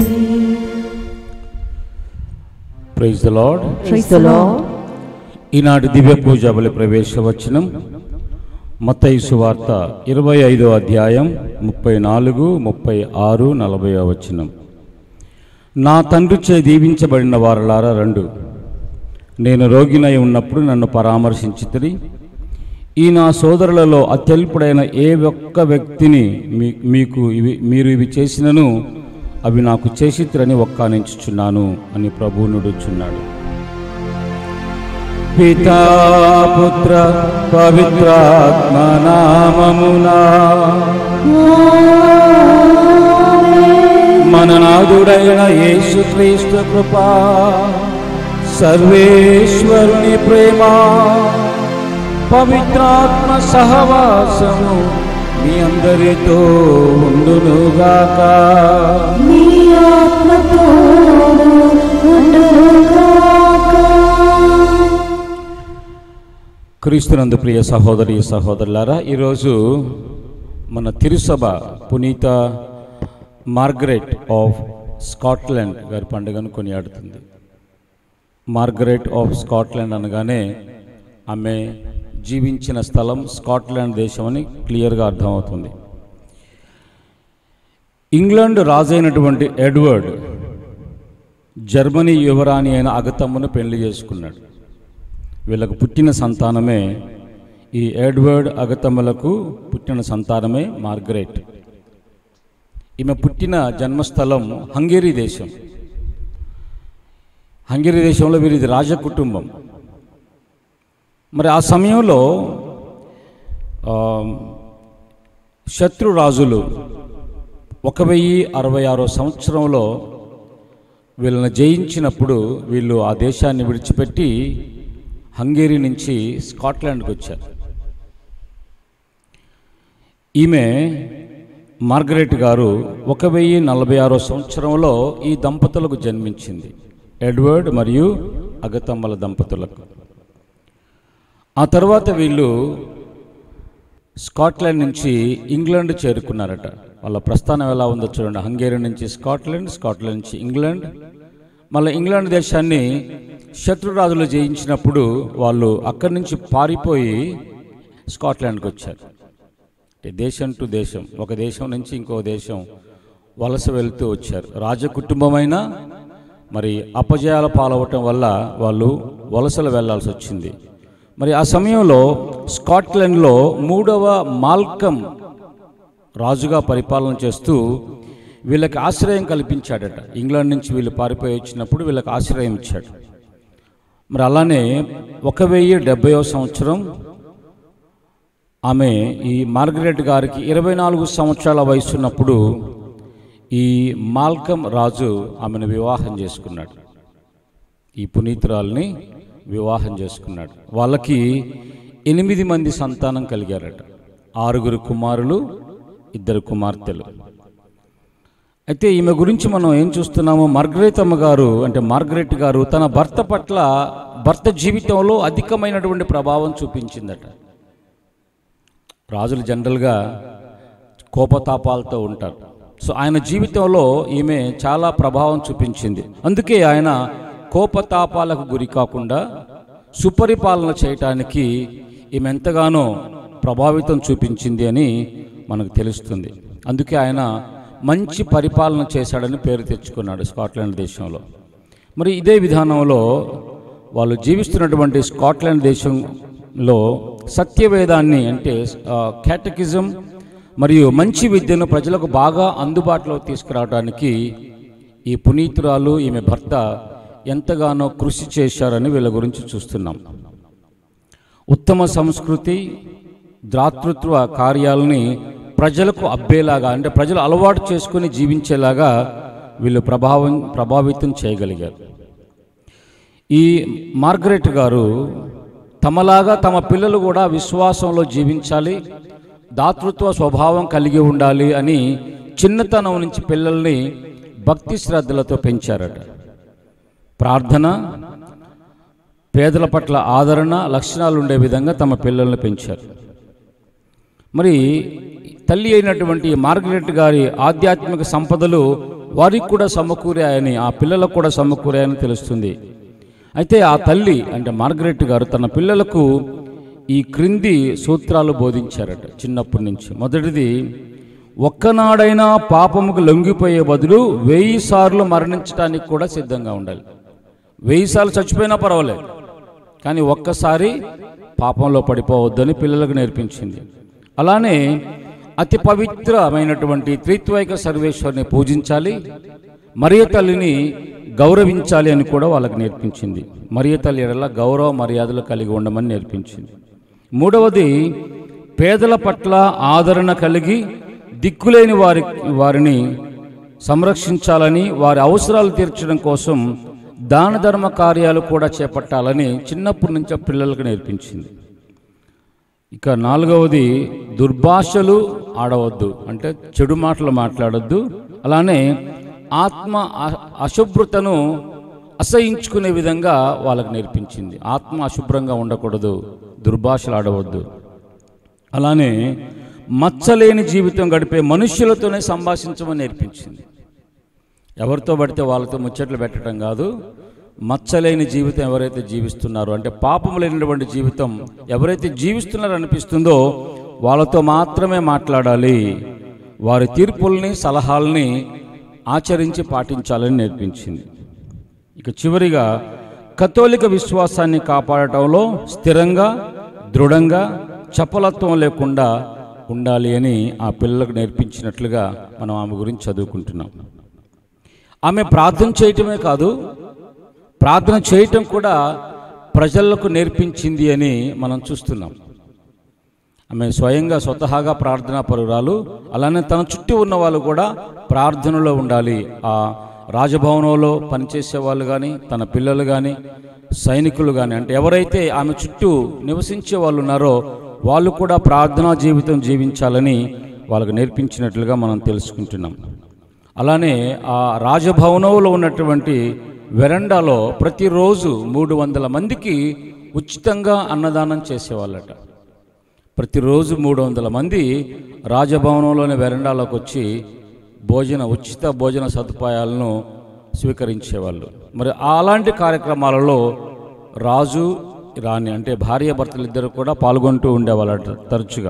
praise the Lord Praise the Lord. ఈనాటి దివ్య పూజ బలి ప్రవేశవచనం మత్తయి సువార్త ఇరవై ఐదో అధ్యాయం ముప్పై నాలుగు ముప్పై ఆరు నలభై వచనం నా తండ్రి చే దీవించబడిన వారలారా రెండు నేను రోగినై ఉన్నప్పుడు నన్ను పరామర్శించితిరి ఈ నా సోదరులలో అత్యల్పుడైన ఏ ఒక్క వ్యక్తిని మీ మీకు ఇవి మీరు ఇవి చేసినను అవి నాకు చేసిత్రని ఒక్కానించుచున్నాను అని ప్రభువు నుడుచున్నాడు పితా పుత్ర పవిత్రాత్మ నామమునా మన నాదుడైన యేసుక్రీస్తు కృపా సర్వేశ్వరుని ప్రేమ పవిత్రాత్మ సహవాసము మీ అందరితో ఉండునుగాక నీ ఆత్మతో ఉండునుగాక. క్రీస్తునందు ప్రియ సహోదరి సహోదరులారా ఈరోజు మన తిరుసభ పునీత మార్గరెట్ ఆఫ్ స్కాట్లాండ్ గారి పండుగను కొనియాడుతుంది మార్గరెట్ ఆఫ్ స్కాట్లాండ్ అనగానే ఆమె జీవించిన స్థలం స్కాట్లాండ్ దేశం అని క్లియర్గా అర్థమవుతుంది ఇంగ్లాండ్ రాజైనటువంటి ఎడ్వర్డ్ జర్మనీ యువరాణి అయిన అగతమ్మను పెళ్లి చేసుకున్నాడు వీళ్ళకు పుట్టిన సంతానమే ఈ ఎడ్వర్డ్ అగతమ్మలకు పుట్టిన సంతానమే మార్గరెట్ ఈమె పుట్టిన జన్మస్థలం హంగేరీ దేశం హంగేరీ దేశంలో వీరిది రాజ కుటుంబం మరి ఆ సమయంలో ఆ, శత్రు రాజులు ఒక వెయ్యి అరవై ఆరో సంవత్సరంలో వీళ్ళని జయించినప్పుడు వీళ్ళు ఆ దేశాన్ని విడిచిపెట్టి హంగేరీ నుంచి స్కాట్లాండ్కి వచ్చారు ఈమె మార్గరెట్ గారు ఒక వెయ్యి నలభై ఆరో సంవత్సరంలో ఈ దంపతులకు జన్మించింది ఎడ్వర్డ్ మరియు అగతమ్మల దంపతులకు ఆ తర్వాత వీళ్ళు స్కాట్లాండ్ నుంచి ఇంగ్లాండ్ చేరుకున్నారట వాళ్ళ ప్రస్థానం ఎలా ఉందో చూడండి హంగేరీ నుంచి స్కాట్లాండ్ స్కాట్లాండ్ నుంచి ఇంగ్లాండ్ మళ్ళీ ఇంగ్లాండ్ దేశాన్ని శత్రురాజులు జయించినప్పుడు వాళ్ళు అక్కడి నుంచి పారిపోయి స్కాట్లాండ్కి వచ్చారు అంటే దేశం టు దేశం ఒక దేశం నుంచి ఇంకో దేశం వలస వెళ్తూ వచ్చారు రాజకుటుంబమైన మరి అపజయాల పాలవటం వల్ల వాళ్ళు వలసలు వెళ్లాల్సి వచ్చింది మరి ఆ సమయంలో స్కాట్లాండ్లో మూడవ మాల్కమ్ రాజుగా పరిపాలన చేస్తూ వీళ్ళకి ఆశ్రయం కల్పించాడట ఇంగ్లాండ్ నుంచి వీళ్ళు పారిపోయి వచ్చినప్పుడు వీళ్ళకి ఆశ్రయం ఇచ్చాడు మరి అలానే ఒక వెయ్యి డెబ్బైవ సంవత్సరం ఆమె ఈ మార్గరెట్ గారికి ఇరవై నాలుగు సంవత్సరాల వయసు ఉన్నప్పుడు ఈ మాల్కమ్ రాజు ఆమెను వివాహం చేసుకున్నాడు ఈ పునీతురాల్ని వివాహం చేసుకున్నాడు వాళ్ళకి ఎనిమిది మంది సంతానం కలిగారట ఆరుగురు కుమారులు ఇద్దరు కుమార్తెలు అయితే ఈమె గురించి మనం ఏం చూస్తున్నాము మార్గరేట్ అమ్మ గారు అంటే మార్గరెట్ గారు తన భర్త పట్ల భర్త జీవితంలో అధికమైనటువంటి ప్రభావం చూపించిందట రాజులు జనరల్గా కోపతాపాలతో ఉంటారు సో ఆయన జీవితంలో ఈమె చాలా ప్రభావం చూపించింది అందుకే ఆయన కోపతాపాలకు గురి కాకుండా సుపరిపాలన చేయటానికి ఈమె ఎంతగానో ప్రభావితం చూపించింది అని మనకు తెలుస్తుంది అందుకే ఆయన మంచి పరిపాలన చేశాడని పేరు తెచ్చుకున్నాడు స్కాట్లాండ్ దేశంలో మరి ఇదే విధానంలో వాళ్ళు జీవిస్తున్నటువంటి స్కాట్లాండ్ దేశంలో సత్యవేదాన్ని అంటే కేటకిజం మరియు మంచి విద్యను ప్రజలకు బాగా అందుబాటులో తీసుకురావడానికి ఈ పునీతురాలు ఈమె భర్త ఎంతగానో కృషి చేశారని వీళ్ళ గురించి చూస్తున్నాం ఉత్తమ సంస్కృతి దాతృత్వ కార్యాలని ప్రజలకు అబ్బేలాగా అంటే ప్రజలు అలవాటు చేసుకుని జీవించేలాగా వీళ్ళు ప్రభావం ప్రభావితం చేయగలిగారు ఈ మార్గరెట్ గారు తమలాగా తమ పిల్లలు కూడా విశ్వాసంలో జీవించాలి దాతృత్వ స్వభావం కలిగి ఉండాలి అని చిన్నతనం నుంచి పిల్లల్ని భక్తి శ్రద్ధలతో పెంచారట ప్రార్థన పేదల పట్ల ఆదరణ లక్షణాలు ఉండే విధంగా తమ పిల్లల్ని పెంచారు మరి తల్లి అయినటువంటి మార్గరెట్ గారి ఆధ్యాత్మిక సంపదలు వారికి కూడా సమకూరాయని ఆ పిల్లలకు కూడా సమకూరాయని తెలుస్తుంది అయితే ఆ తల్లి అంటే మార్గరెట్ గారు తన పిల్లలకు ఈ క్రింది సూత్రాలు బోధించారట చిన్నప్పటి నుంచి మొదటిది ఒక్కనాడైనా పాపముకు లొంగిపోయే బదులు వెయ్యి సార్లు మరణించడానికి కూడా సిద్ధంగా ఉండాలి వెయ్యి సార్లు చచ్చిపోయినా పర్వాలేదు కానీ ఒక్కసారి పాపంలో పడిపోవద్దని పిల్లలకు నేర్పించింది అలానే అతి పవిత్రమైనటువంటి త్రిత్వైక సర్వేశ్వరిని పూజించాలి మరియ తల్లిని గౌరవించాలి అని కూడా వాళ్ళకి నేర్పించింది మరియ తల్లి ఎడల గౌరవ మర్యాదలు కలిగి ఉండమని నేర్పించింది మూడవది పేదల పట్ల ఆదరణ కలిగి దిక్కులేని వారి వారిని సంరక్షించాలని వారి అవసరాలు తీర్చడం కోసం దాన ధర్మ కార్యాలు కూడా చేపట్టాలని చిన్నప్పటి నుంచే పిల్లలకు నేర్పించింది ఇక నాలుగవది దుర్భాషలు ఆడవద్దు అంటే చెడు మాటలు మాట్లాడొద్దు అలానే ఆత్మ అ- అశుభ్రతను అసహించుకునే విధంగా వాళ్ళకు నేర్పించింది ఆత్మ అశుభ్రంగా ఉండకూడదు దుర్భాషలు ఆడవద్దు అలానే మచ్చలేని జీవితం గడిపే మనుష్యులతోనే సంభాషించమని నేర్పించింది ఎవరితో పడితే వాళ్ళతో ముచ్చట్లు పెట్టడం కాదు మచ్చలేని జీవితం ఎవరైతే జీవిస్తున్నారో అంటే పాపం లేనటువంటి జీవితం ఎవరైతే జీవిస్తున్నారో అనిపిస్తుందో వాళ్ళతో మాత్రమే మాట్లాడాలి వారి తీర్పుల్ని సలహాల్ని ఆచరించి పాటించాలని నేర్పించింది ఇక చివరిగా కథోలిక విశ్వాసాన్ని కాపాడటంలో స్థిరంగా దృఢంగా చపలత్వం లేకుండా ఉండాలి అని ఆ పిల్లలకు నేర్పించినట్లుగా మనం ఆమె గురించి చదువుకుంటున్నాం ఆమె ప్రార్థన చేయటమే కాదు ప్రార్థన చేయటం కూడా ప్రజలకు నేర్పించింది అని మనం చూస్తున్నాం ఆమె స్వయంగా స్వతహాగా ప్రార్థనా పరురాలు అలానే తన చుట్టూ ఉన్న వాళ్ళు కూడా ప్రార్థనలో ఉండాలి ఆ రాజభవనంలో పనిచేసే వాళ్ళు కానీ తన పిల్లలు కానీ సైనికులు కానీ అంటే ఎవరైతే ఆమె చుట్టూ నివసించే వాళ్ళు ఉన్నారో వాళ్ళు కూడా ప్రార్థనా జీవితం జీవించాలని వాళ్ళకు నేర్పించినట్లుగా మనం తెలుసుకుంటున్నాం అలానే ఆ రాజభవనంలో ఉన్నటువంటి వెరండాలో ప్రతిరోజు మూడు వందల మందికి ఉచితంగా అన్నదానం చేసేవాళ్ళట ప్రతిరోజు మూడు వందల మంది రాజభవనంలోని వెరండాలోకి వచ్చి భోజన ఉచిత భోజన సదుపాయాలను స్వీకరించేవాళ్ళు మరి అలాంటి కార్యక్రమాలలో రాజు రాణి అంటే భార్య భర్తలు ఇద్దరు కూడా పాల్గొంటూ ఉండేవాళ్ళట తరచుగా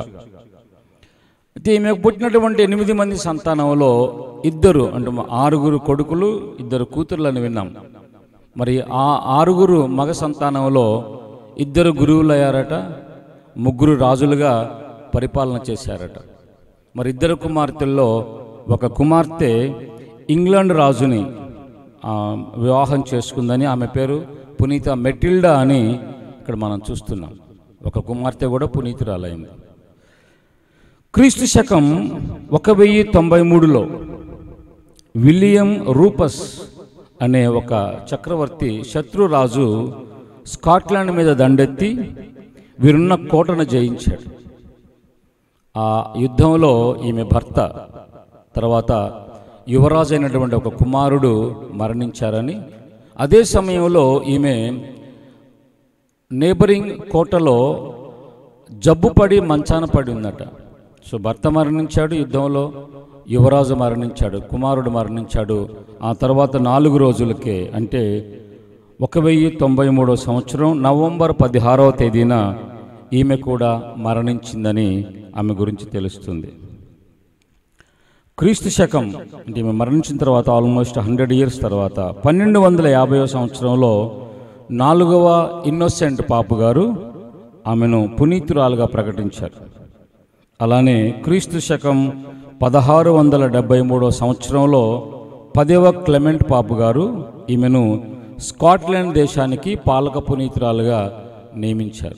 అయితే ఈమెకు పుట్టినటువంటి ఎనిమిది మంది సంతానంలో ఇద్దరు అంటే ఆరుగురు కొడుకులు ఇద్దరు కూతుర్లని విన్నాం మరి ఆ ఆరుగురు మగ సంతానంలో ఇద్దరు గురువులు అయ్యారట ముగ్గురు రాజులుగా పరిపాలన చేశారట మరి ఇద్దరు కుమార్తెల్లో ఒక కుమార్తె ఇంగ్లాండ్ రాజుని ఆ, వివాహం చేసుకుందని ఆమె పేరు పునీత మెటిల్డా అని ఇక్కడ మనం చూస్తున్నాం ఒక కుమార్తె కూడా పునీతురాలైంది క్రీస్తు శకం ఒక వెయ్యి తొంభై మూడులో విలియం రూపస్ అనే ఒక చక్రవర్తి శత్రురాజు స్కాట్లాండ్ మీద దండెత్తి వీరున్న కోటను జయించాడు ఆ యుద్ధంలో ఈమె భర్త తర్వాత యువరాజు అయినటువంటి ఒక కుమారుడు మరణించారని అదే సమయంలో ఈమె నేబరింగ్ కోటలో జబ్బుపడి మంచాన పడి ఉందట సో భర్త మరణించాడు యుద్ధంలో యువరాజు మరణించాడు కుమారుడు మరణించాడు ఆ తర్వాత నాలుగు రోజులకే అంటే ఒక వెయ్యి తొంభై మూడో సంవత్సరం నవంబర్ పదిహారవ తేదీన ఈమె కూడా మరణించిందని ఆమె గురించి తెలుస్తుంది క్రీస్తు శకం అంటే ఈమె మరణించిన తర్వాత ఆల్మోస్ట్ హండ్రెడ్ ఇయర్స్ తర్వాత పన్నెండు వందల యాభైవ సంవత్సరంలో నాలుగవ ఇన్నోసెంట్ పాపు గారు ఆమెను పునీతురాలుగా ప్రకటించారు అలానే క్రీస్తు శకం పదహారు వందల డెబ్బై మూడో సంవత్సరంలో పదవ క్లెమెంట్ పాపు గారు ఈమెను స్కాట్లాండ్ దేశానికి పాలక పునీతురాలుగా నియమించారు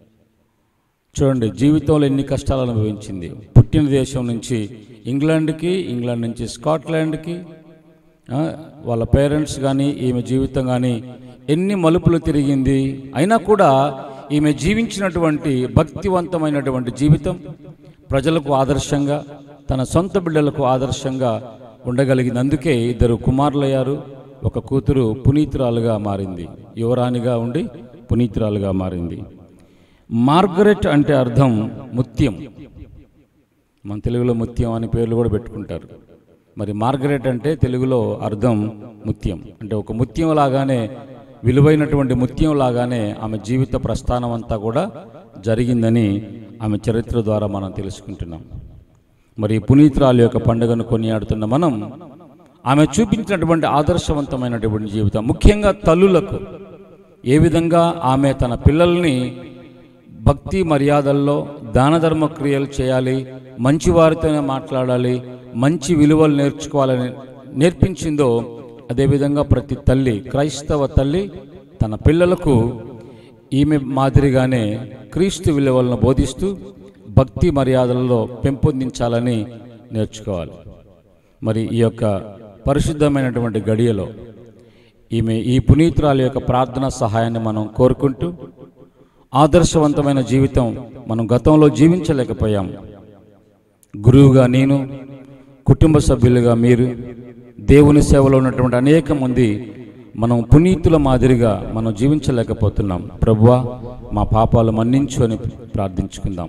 చూడండి జీవితంలో ఎన్ని కష్టాలు అనుభవించింది పుట్టిన దేశం నుంచి ఇంగ్లాండ్కి ఇంగ్లాండ్ నుంచి స్కాట్లాండ్కి ఆ, వాళ్ళ పేరెంట్స్ కానీ ఈమె జీవితం కానీ ఎన్ని మలుపులు తిరిగింది అయినా కూడా ఈమె జీవించినటువంటి భక్తివంతమైనటువంటి జీవితం ప్రజలకు ఆదర్శంగా తన సొంత బిడ్డలకు ఆదర్శంగా ఉండగలిగింది అందుకే ఇద్దరు కుమారులయ్యారు ఒక కూతురు పునీతురాలుగా మారింది యువరాణిగా ఉండి పునీతురాలుగా మారింది మార్గరెట్ అంటే అర్థం ముత్యం మన తెలుగులో ముత్యం అని పేర్లు కూడా పెట్టుకుంటారు మరి మార్గరెట్ అంటే తెలుగులో అర్థం ముత్యం అంటే ఒక ముత్యం లాగానే విలువైనటువంటి ముత్యం లాగానే ఆమె జీవిత ప్రస్థానం అంతా కూడా జరిగిందని ఆమె చరిత్ర ద్వారా మనం తెలుసుకుంటున్నాం మరి పునీతురాలు యొక్క పండుగను కొనియాడుతున్న మనం ఆమె చూపించినటువంటి ఆదర్శవంతమైనటువంటి జీవితం ముఖ్యంగా తల్లులకు ఏ విధంగా ఆమె తన పిల్లల్ని భక్తి మర్యాదల్లో దాన ధర్మ క్రియలు చేయాలి మంచి వారితోనే మాట్లాడాలి మంచి విలువలు నేర్చుకోవాలని నేర్పించిందో అదేవిధంగా ప్రతి తల్లి క్రైస్తవ తల్లి తన పిల్లలకు ఈమె మాదిరిగానే క్రీస్తు విలువలను బోధిస్తూ భక్తి మర్యాదలలో పెంపొందించాలని నేర్చుకోవాలి మరి ఈ యొక్క పరిశుద్ధమైనటువంటి గడియలో ఈమె ఈ పునీతురాల యొక్క ప్రార్థన సహాయాన్ని మనం కోరుకుంటూ ఆదర్శవంతమైన జీవితం మనం గతంలో జీవించలేకపోయాం గురువుగా నేను కుటుంబ సభ్యులుగా మీరు దేవుని సేవలో ఉన్నటువంటి అనేక మంది మనం పునీతుల మాదిరిగా మనం జీవించలేకపోతున్నాం ప్రభువా మా పాపాలు మన్నించు అని ప్రార్థించుకుందాం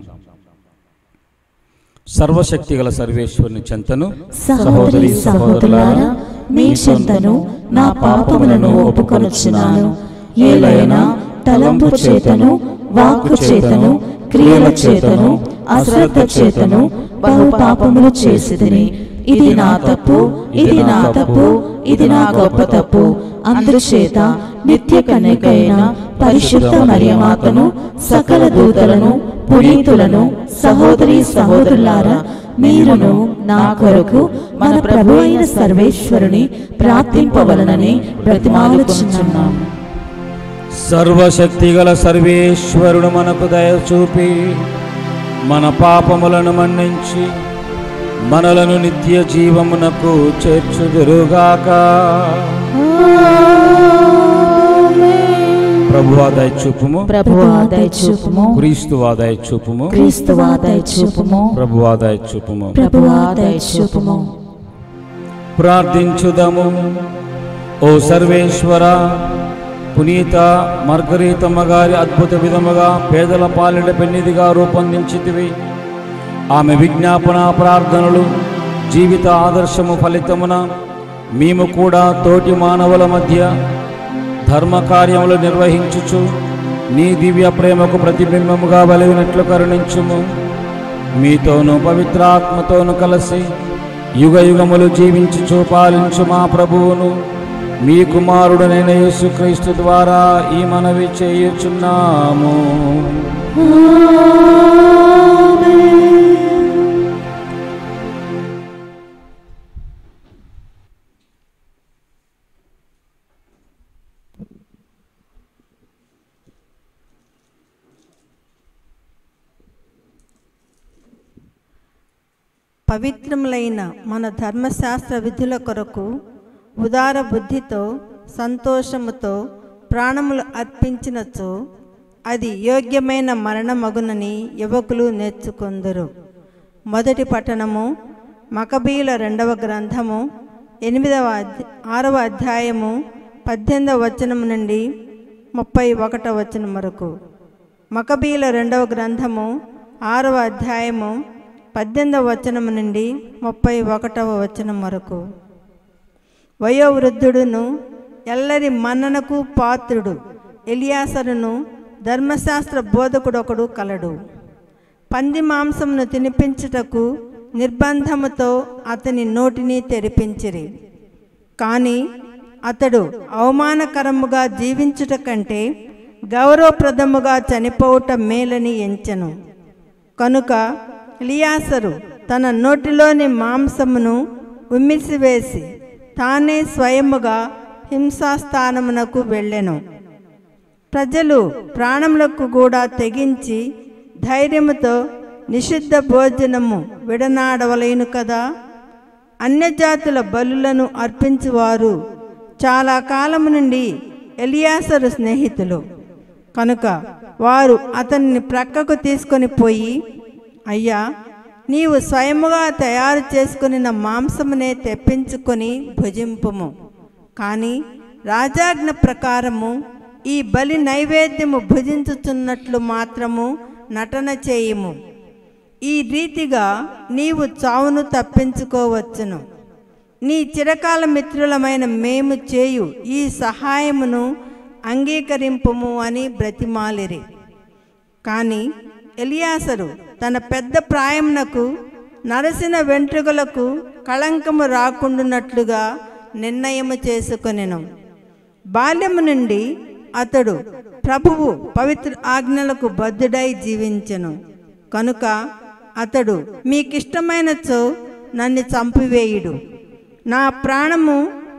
సర్వశక్తి గల సర్వేశ్వరుని చెంతను సహోదరి సహోదరులారా మీ చెంతను నా పాపములను ఒప్పుకొనుచున్నాను ఏలైనా తలంపు చేతను వాక్కు చేతను క్రియల చేతను అశ్రద్ధ చేతను బహు పాపములు చేసితిని ఇది నా తప్పు ఇది నా తప్పు ఇది నా గొప్ప తప్పు అందుచేత నిత్య కన్యకైన పరిశుద్ధ మరియమాతను సకల దూతలను పునీతులను సహోదరి సహోదరులారా మీరును నా కొరకు మన ప్రభు అయిన సర్వేశ్వరుని ప్రార్థింపవలనని బ్రతిమాలుచున్నాం సర్వశక్తిగల సర్వేశ్వరుడు మనకు దయ చూపి మన పాపములను మన్నించి మనలను నిత్య జీవమునకు చేర్చుదురుగాక ప్రభువా దయ చూపుము ప్రభు ఆదాయ చూపుము క్రీస్తు ఆదాయ చూపుము క్రీస్తు ఆదాయ చూపుము ప్రభు ఆదాయ చూపుము ప్రభు ఆదాయ చూపుము ప్రార్థించుదము ఓ సర్వేశ్వర పునీత మార్గరీతమ్మ గారి అద్భుత విధముగా పేదల పాలిట పెన్నిదిగా రూపొందించితివి ఆమె విజ్ఞాపన ప్రార్థనలు జీవిత ఆదర్శము ఫలితమున మేము కూడా తోటి మానవుల మధ్య ధర్మ కార్యములు నిర్వహించుచు నీ దివ్య ప్రేమకు ప్రతిబింబముగా వెలిగినట్లు కరుణించుము మీతోను పవిత్రాత్మతోను కలిసి యుగ యుగములు జీవించుచు పాలించు మా ప్రభువును మీ కుమారుడనైన యేసుక్రీస్తు ద్వారా ఈ మనవి చేయుచున్నాము పవిత్రములైన మన ధర్మశాస్త్ర విధుల కొరకు ఉదార బుద్ధితో సంతోషముతో ప్రాణములు అర్పించినచో అది యోగ్యమైన మరణమగునని యువకులు నేర్చుకొందరు మొదటి పట్టణము మకబీల రెండవ గ్రంథము ఎనిమిదవ అధ్య- ఆరవ అధ్యాయము పద్దెనిమిదవ వచనం నుండి ముప్పై ఒకటవ వచనం వరకు మకబీల రెండవ గ్రంథము ఆరవ అధ్యాయము పద్దెనిమిదవ వచనం నుండి ముప్పై ఒకటవ వచనం వరకు వయోవృద్ధుడును ఎల్లరి మన్ననకు పాత్రుడు ఎలియాసరును ధర్మశాస్త్ర బోధకుడొకడు కలడు పంది మాంసమును తినిపించుటకు నిర్బంధముతో అతని నోటిని తెరిపించిరి కానీ అతడు అవమానకరముగా జీవించుట కంటే గౌరవప్రదముగా చనిపోవుట మేలని ఎంచెను కనుక లియాసరు తన నోటిలోని మాంసమును ఉమ్మిసివేసి తానే స్వయముగా హింసాస్థానమునకు వెళ్ళెను ప్రజలు ప్రాణములకు కూడా తెగించి ధైర్యముతో నిషిద్ధ భోజనము విడనాడవలేను కదా అన్యజాతుల బలులను అర్పించువారు చాలా కాలము నుండి ఎలియాసరు స్నేహితులు కనుక వారు అతన్ని ప్రక్కకు తీసుకొని పోయి అయ్యా నీవు స్వయముగా తయారు చేసుకుని మాంసమునే తెప్పించుకొని భుజింపుము కానీ రాజాజ్ఞ ప్రకారము ఈ బలి నైవేద్యము భుజించుచున్నట్లు మాత్రము నటన చేయుము ఈ రీతిగా నీవు చావును తప్పించుకోవచ్చును నీ చిరకాల మిత్రులమైన మేము చేయు ఈ సహాయమును అంగీకరింపుము అని బ్రతిమాలిరి కానీ ఎలియాసరు తన పెద్ద ప్రాయమునకు నరసిన వెంట్రుకలకు కళంకము రాకుండునట్లుగా నిర్ణయము చేసుకొనెను బాల్యము నుండి అతడు ప్రభువు పవిత్ర ఆజ్ఞలకు బద్ధుడై జీవించెను కనుక అతడు మీకిష్టమైనచో నన్ను చంపివేయుడు నా ప్రాణము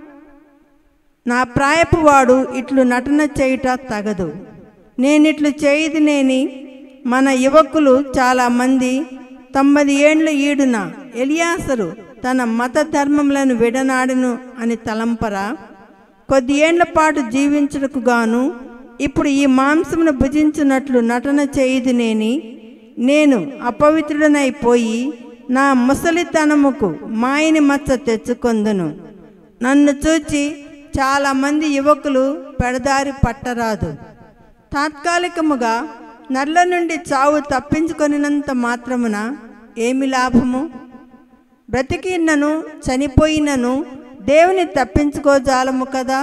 నా ప్రాయపు వాడు ఇట్లు నటన చేయుట తగదు నేనిట్లు చేయుదునేని మన యువకులు చాలామంది తొమ్మిది ఏండ్ల ఈడున ఎలియాసరు తన మత ధర్మములను విడనాడును అని తలంపరా కొద్ది ఏండ్ల పాటు జీవించుటకు గాను ఇప్పుడు ఈ మాంసమును భుజించున్నట్లు నటన చేయుదునేని నేను అపవిత్రుడనైపోయి నా ముసలితనముకు మాయని మచ్చ తెచ్చుకొందును నన్ను చూచి చాలామంది యువకులు పెడదారి పట్టరాదు తాత్కాలికముగా నల్ల నుండి చావు తప్పించుకొనినంత మాత్రమున ఏమి లాభము బ్రతికినను చనిపోయినను దేవుని తప్పించుకోజాలము కదా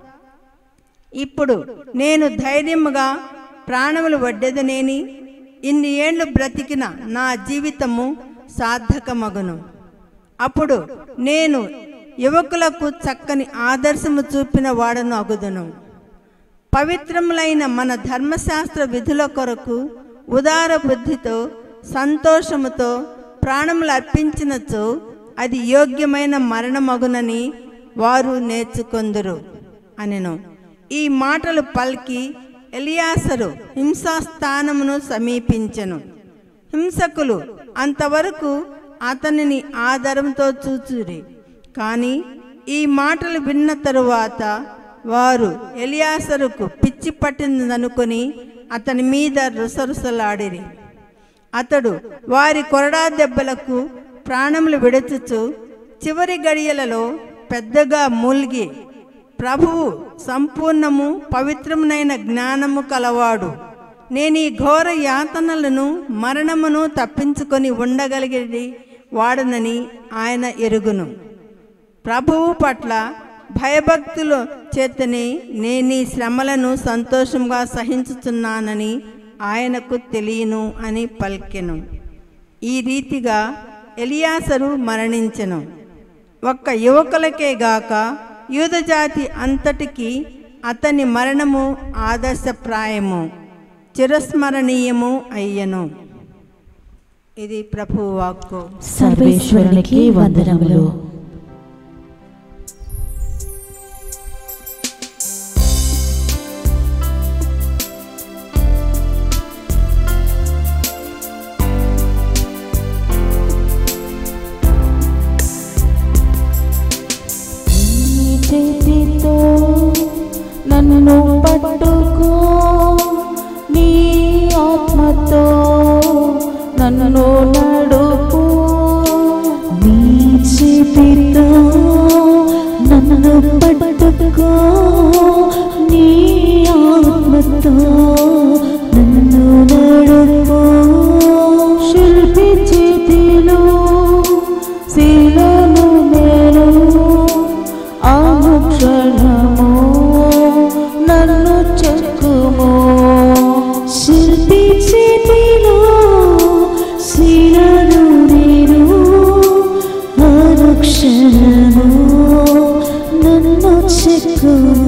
ఇప్పుడు నేను ధైర్యముగా ప్రాణములు వడ్డెదనేని ఇన్ని ఏండ్లు బ్రతికిన నా జీవితము సార్థకమగును అప్పుడు నేను యువకులకు చక్కని ఆదర్శము చూపిన వాడను అగుదును పవిత్రములైన మన ధర్మశాస్త్ర విధుల కొరకు ఉదార బుద్ధితో సంతోషముతో ప్రాణములు అర్పించినచో అది యోగ్యమైన మరణమగునని వారు నేర్చుకొందురు అనెను ఈ మాటలు పలికి ఎలియాసరు హింసాస్థానమును సమీపించెను హింసకులు అంతవరకు అతనిని ఆధారంతో చూచురి కానీ ఈ మాటలు విన్న తరువాత వారు ఎలియాసరుకు పిచ్చి పట్టిందనుకొని అతని మీద రుసరుసలాడిరి అతడు వారి కొరడా దెబ్బలకు ప్రాణములు విడచుచు చివరి గడియలలో పెద్దగా మూల్గి ప్రభువు సంపూర్ణము పవిత్రమునైన జ్ఞానము కలవాడు నేను ఈ ఘోర యాతనలను మరణమును తప్పించుకొని ఉండగలిగేది వాడనని ఆయన ఎరుగును ప్రభువు పట్ల భయభక్తుల చేతనే నేను ఈ శ్రమలను సంతోషంగా సహించుచున్నానని ఆయనకు తెలియను అని పలికెను ఈ రీతిగా ఎలియాసరు మరణించెను ఒక్క యువకులకే గాక యూదజాతి అంతటికి అతని మరణము ఆదర్శప్రాయము చిరస్మరణీయము అయ్యను ఇది ప్రభు వాక్కు సర్వేశ్వరునికి వందనములు నీ చేతితో నన్ను పట్టుకో నీ ఆత్మతో నన్ను నడుపు నీ చేతితో నన్ను పట్టుకో నీ ఆత్మతో నన్ను నడుపు శిల్పి చేతిలో శీలను నేను అనుక్షణము నన్ను చెక్కుము శిల్పి చేతిలో శీలను నేను అనుక్షణము నన్ను చెక్కుము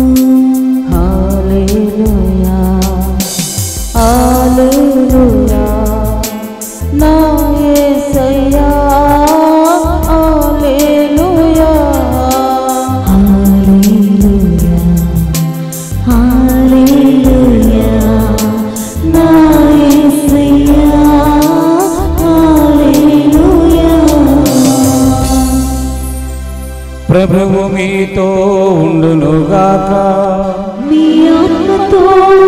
హల్లెలూయా హల్లెలూయా నా యేసయ్యా హల్లెలూయా హల్లెలూయా హల్లెలూయా నా యేసయ్యా హల్లెలూయా ప్రభువు మీతో ఉండునుగాక నీ ఆత్మతో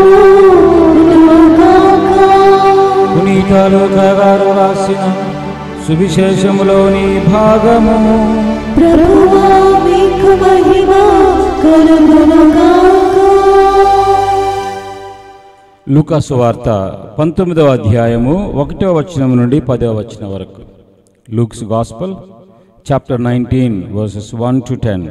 ఉండుగాక. పునీతాలు గారు రాసిన సువిశేషములోని భాగము ప్రభువా మీకు మహిమ కలుగునుగాక. లూకాసు వార్త పంతొమ్మిదవ అధ్యాయము ఒకటో వచనం నుండి పదవ వచనం వరకు Luke's gospel chapter nineteen verses one to ten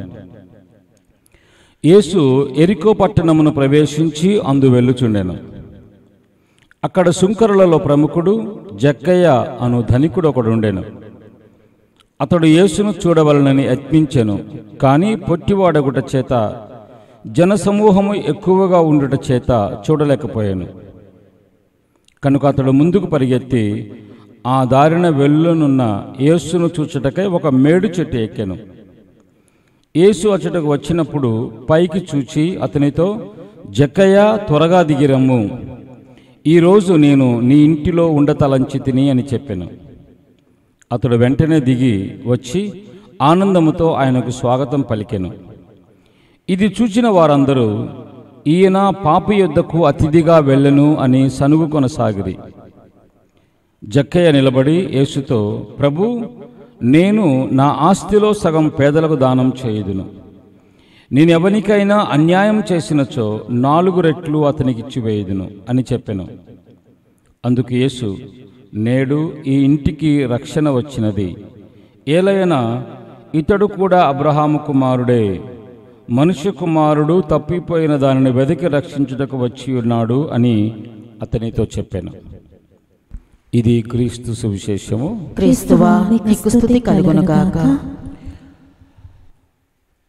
యేసు ఎరికో పట్టణమును ప్రవేశించి అందు వెళ్ళుచుండెను అక్కడ సుంకరులలో ప్రముఖుడు జక్కయ్య అను ధనికుడు ఒకడు ఉండెను అతడు యేసును చూడవలనని యత్నించెను కానీ పొట్టివాడగుట చేత జనసమూహము ఎక్కువగా ఉండుట చేత చూడలేకపోయాను కనుక అతడు ముందుకు పరిగెత్తి ఆ దారిన వెళ్ళనున్న యేసును చూచుటకై ఒక మేడు చెట్టు ఎక్కెను యేసు అచ్చటకు వచ్చినప్పుడు పైకి చూచి అతనితో జక్కయ్య త్వరగా దిగిరమ్ము ఈరోజు నేను నీ ఇంటిలో ఉండతలంచి తిని అని చెప్పాను అతడు వెంటనే దిగి వచ్చి ఆనందముతో ఆయనకు స్వాగతం పలికెను ఇది చూచిన వారందరూ ఈయన పాపి యొద్దకు అతిథిగా వెళ్ళను అని సనుగు కొనసాగిరి జక్కయ్య నిలబడి యేసుతో ప్రభు నేను నా ఆస్తిలో సగం పేదలకు దానం చేయుదును నేను ఎవరికైనా అన్యాయం చేసినచో నాలుగు రెట్లు అతనికి ఇచ్చివేయుదును అని చెప్పెను అందుకు యేసు నేడు ఈ ఇంటికి రక్షణ వచ్చినది ఏలయనా ఇతడు కూడా అబ్రహాము కుమారుడే మనుష్య కుమారుడు తప్పిపోయిన దానిని వెతికి రక్షించుటకు వచ్చి ఉన్నాడు అని అతనితో చెప్పాను ఇది క్రీస్తు సువిశేషము క్రీస్తువా నీకు స్థుతి కలుగునుగాక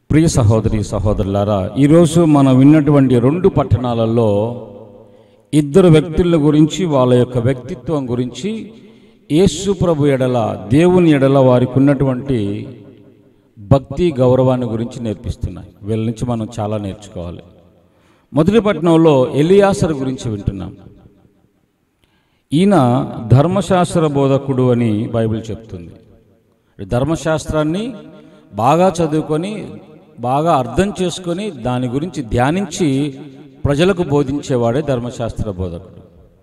ప్రియ సహోదరి సహోదరులారా ఈరోజు మనం విన్నటువంటి రెండు పట్టణాలలో ఇద్దరు వ్యక్తుల గురించి వాళ్ళ యొక్క వ్యక్తిత్వం గురించి యేసు ప్రభు ఎడల దేవుని ఎడల వారికి ఉన్నటువంటి భక్తి గౌరవాన్ని గురించి నేర్పిస్తున్నాయి వీళ్ళ నుంచి మనం చాలా నేర్చుకోవాలి మొదటి పట్టణంలో ఎలియాసర్ గురించి వింటున్నాం ఈయన ధర్మశాస్త్ర బోధకుడు అని బైబిల్ చెప్తుంది ధర్మశాస్త్రాన్ని బాగా చదువుకొని బాగా అర్థం చేసుకొని దాని గురించి ధ్యానించి ప్రజలకు బోధించేవాడే ధర్మశాస్త్ర బోధకుడు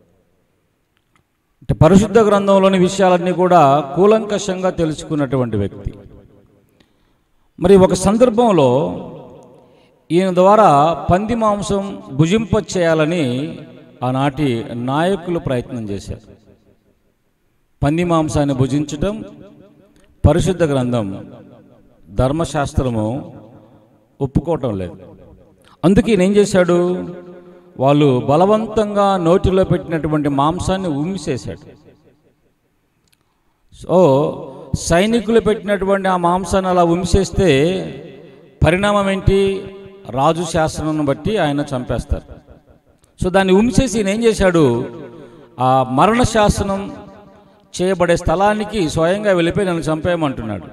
అంటే పరిశుద్ధ గ్రంథంలోని విషయాలన్నీ కూడా కూలంకషంగా తెలుసుకున్నటువంటి వ్యక్తి మరి ఒక సందర్భంలో ఈయన ద్వారా పంది మాంసం భుజింప చేయాలని ఆనాటి నాయకులు ప్రయత్నం చేశారు పంది మాంసాన్ని భుజించటం పరిశుద్ధ గ్రంథం ధర్మశాస్త్రము ఒప్పుకోవటం లేదు అందుకే ఈయన ఏం చేశాడు వాళ్ళు బలవంతంగా నోటిలో పెట్టినటువంటి మాంసాన్ని ఉమ్మిసేశాడు సో సైనికులు పెట్టినటువంటి ఆ మాంసాన్ని అలా ఉంచేస్తే పరిణామం ఏంటి రాజు శాసనం బట్టి ఆయన చంపేస్తారు సో దాన్ని ఉంచేసి ఈయన ఏం చేశాడు ఆ మరణ శాసనం చేయబడే స్థలానికి స్వయంగా వెళ్ళిపోయి నన్ను చంపేయమంటున్నాడు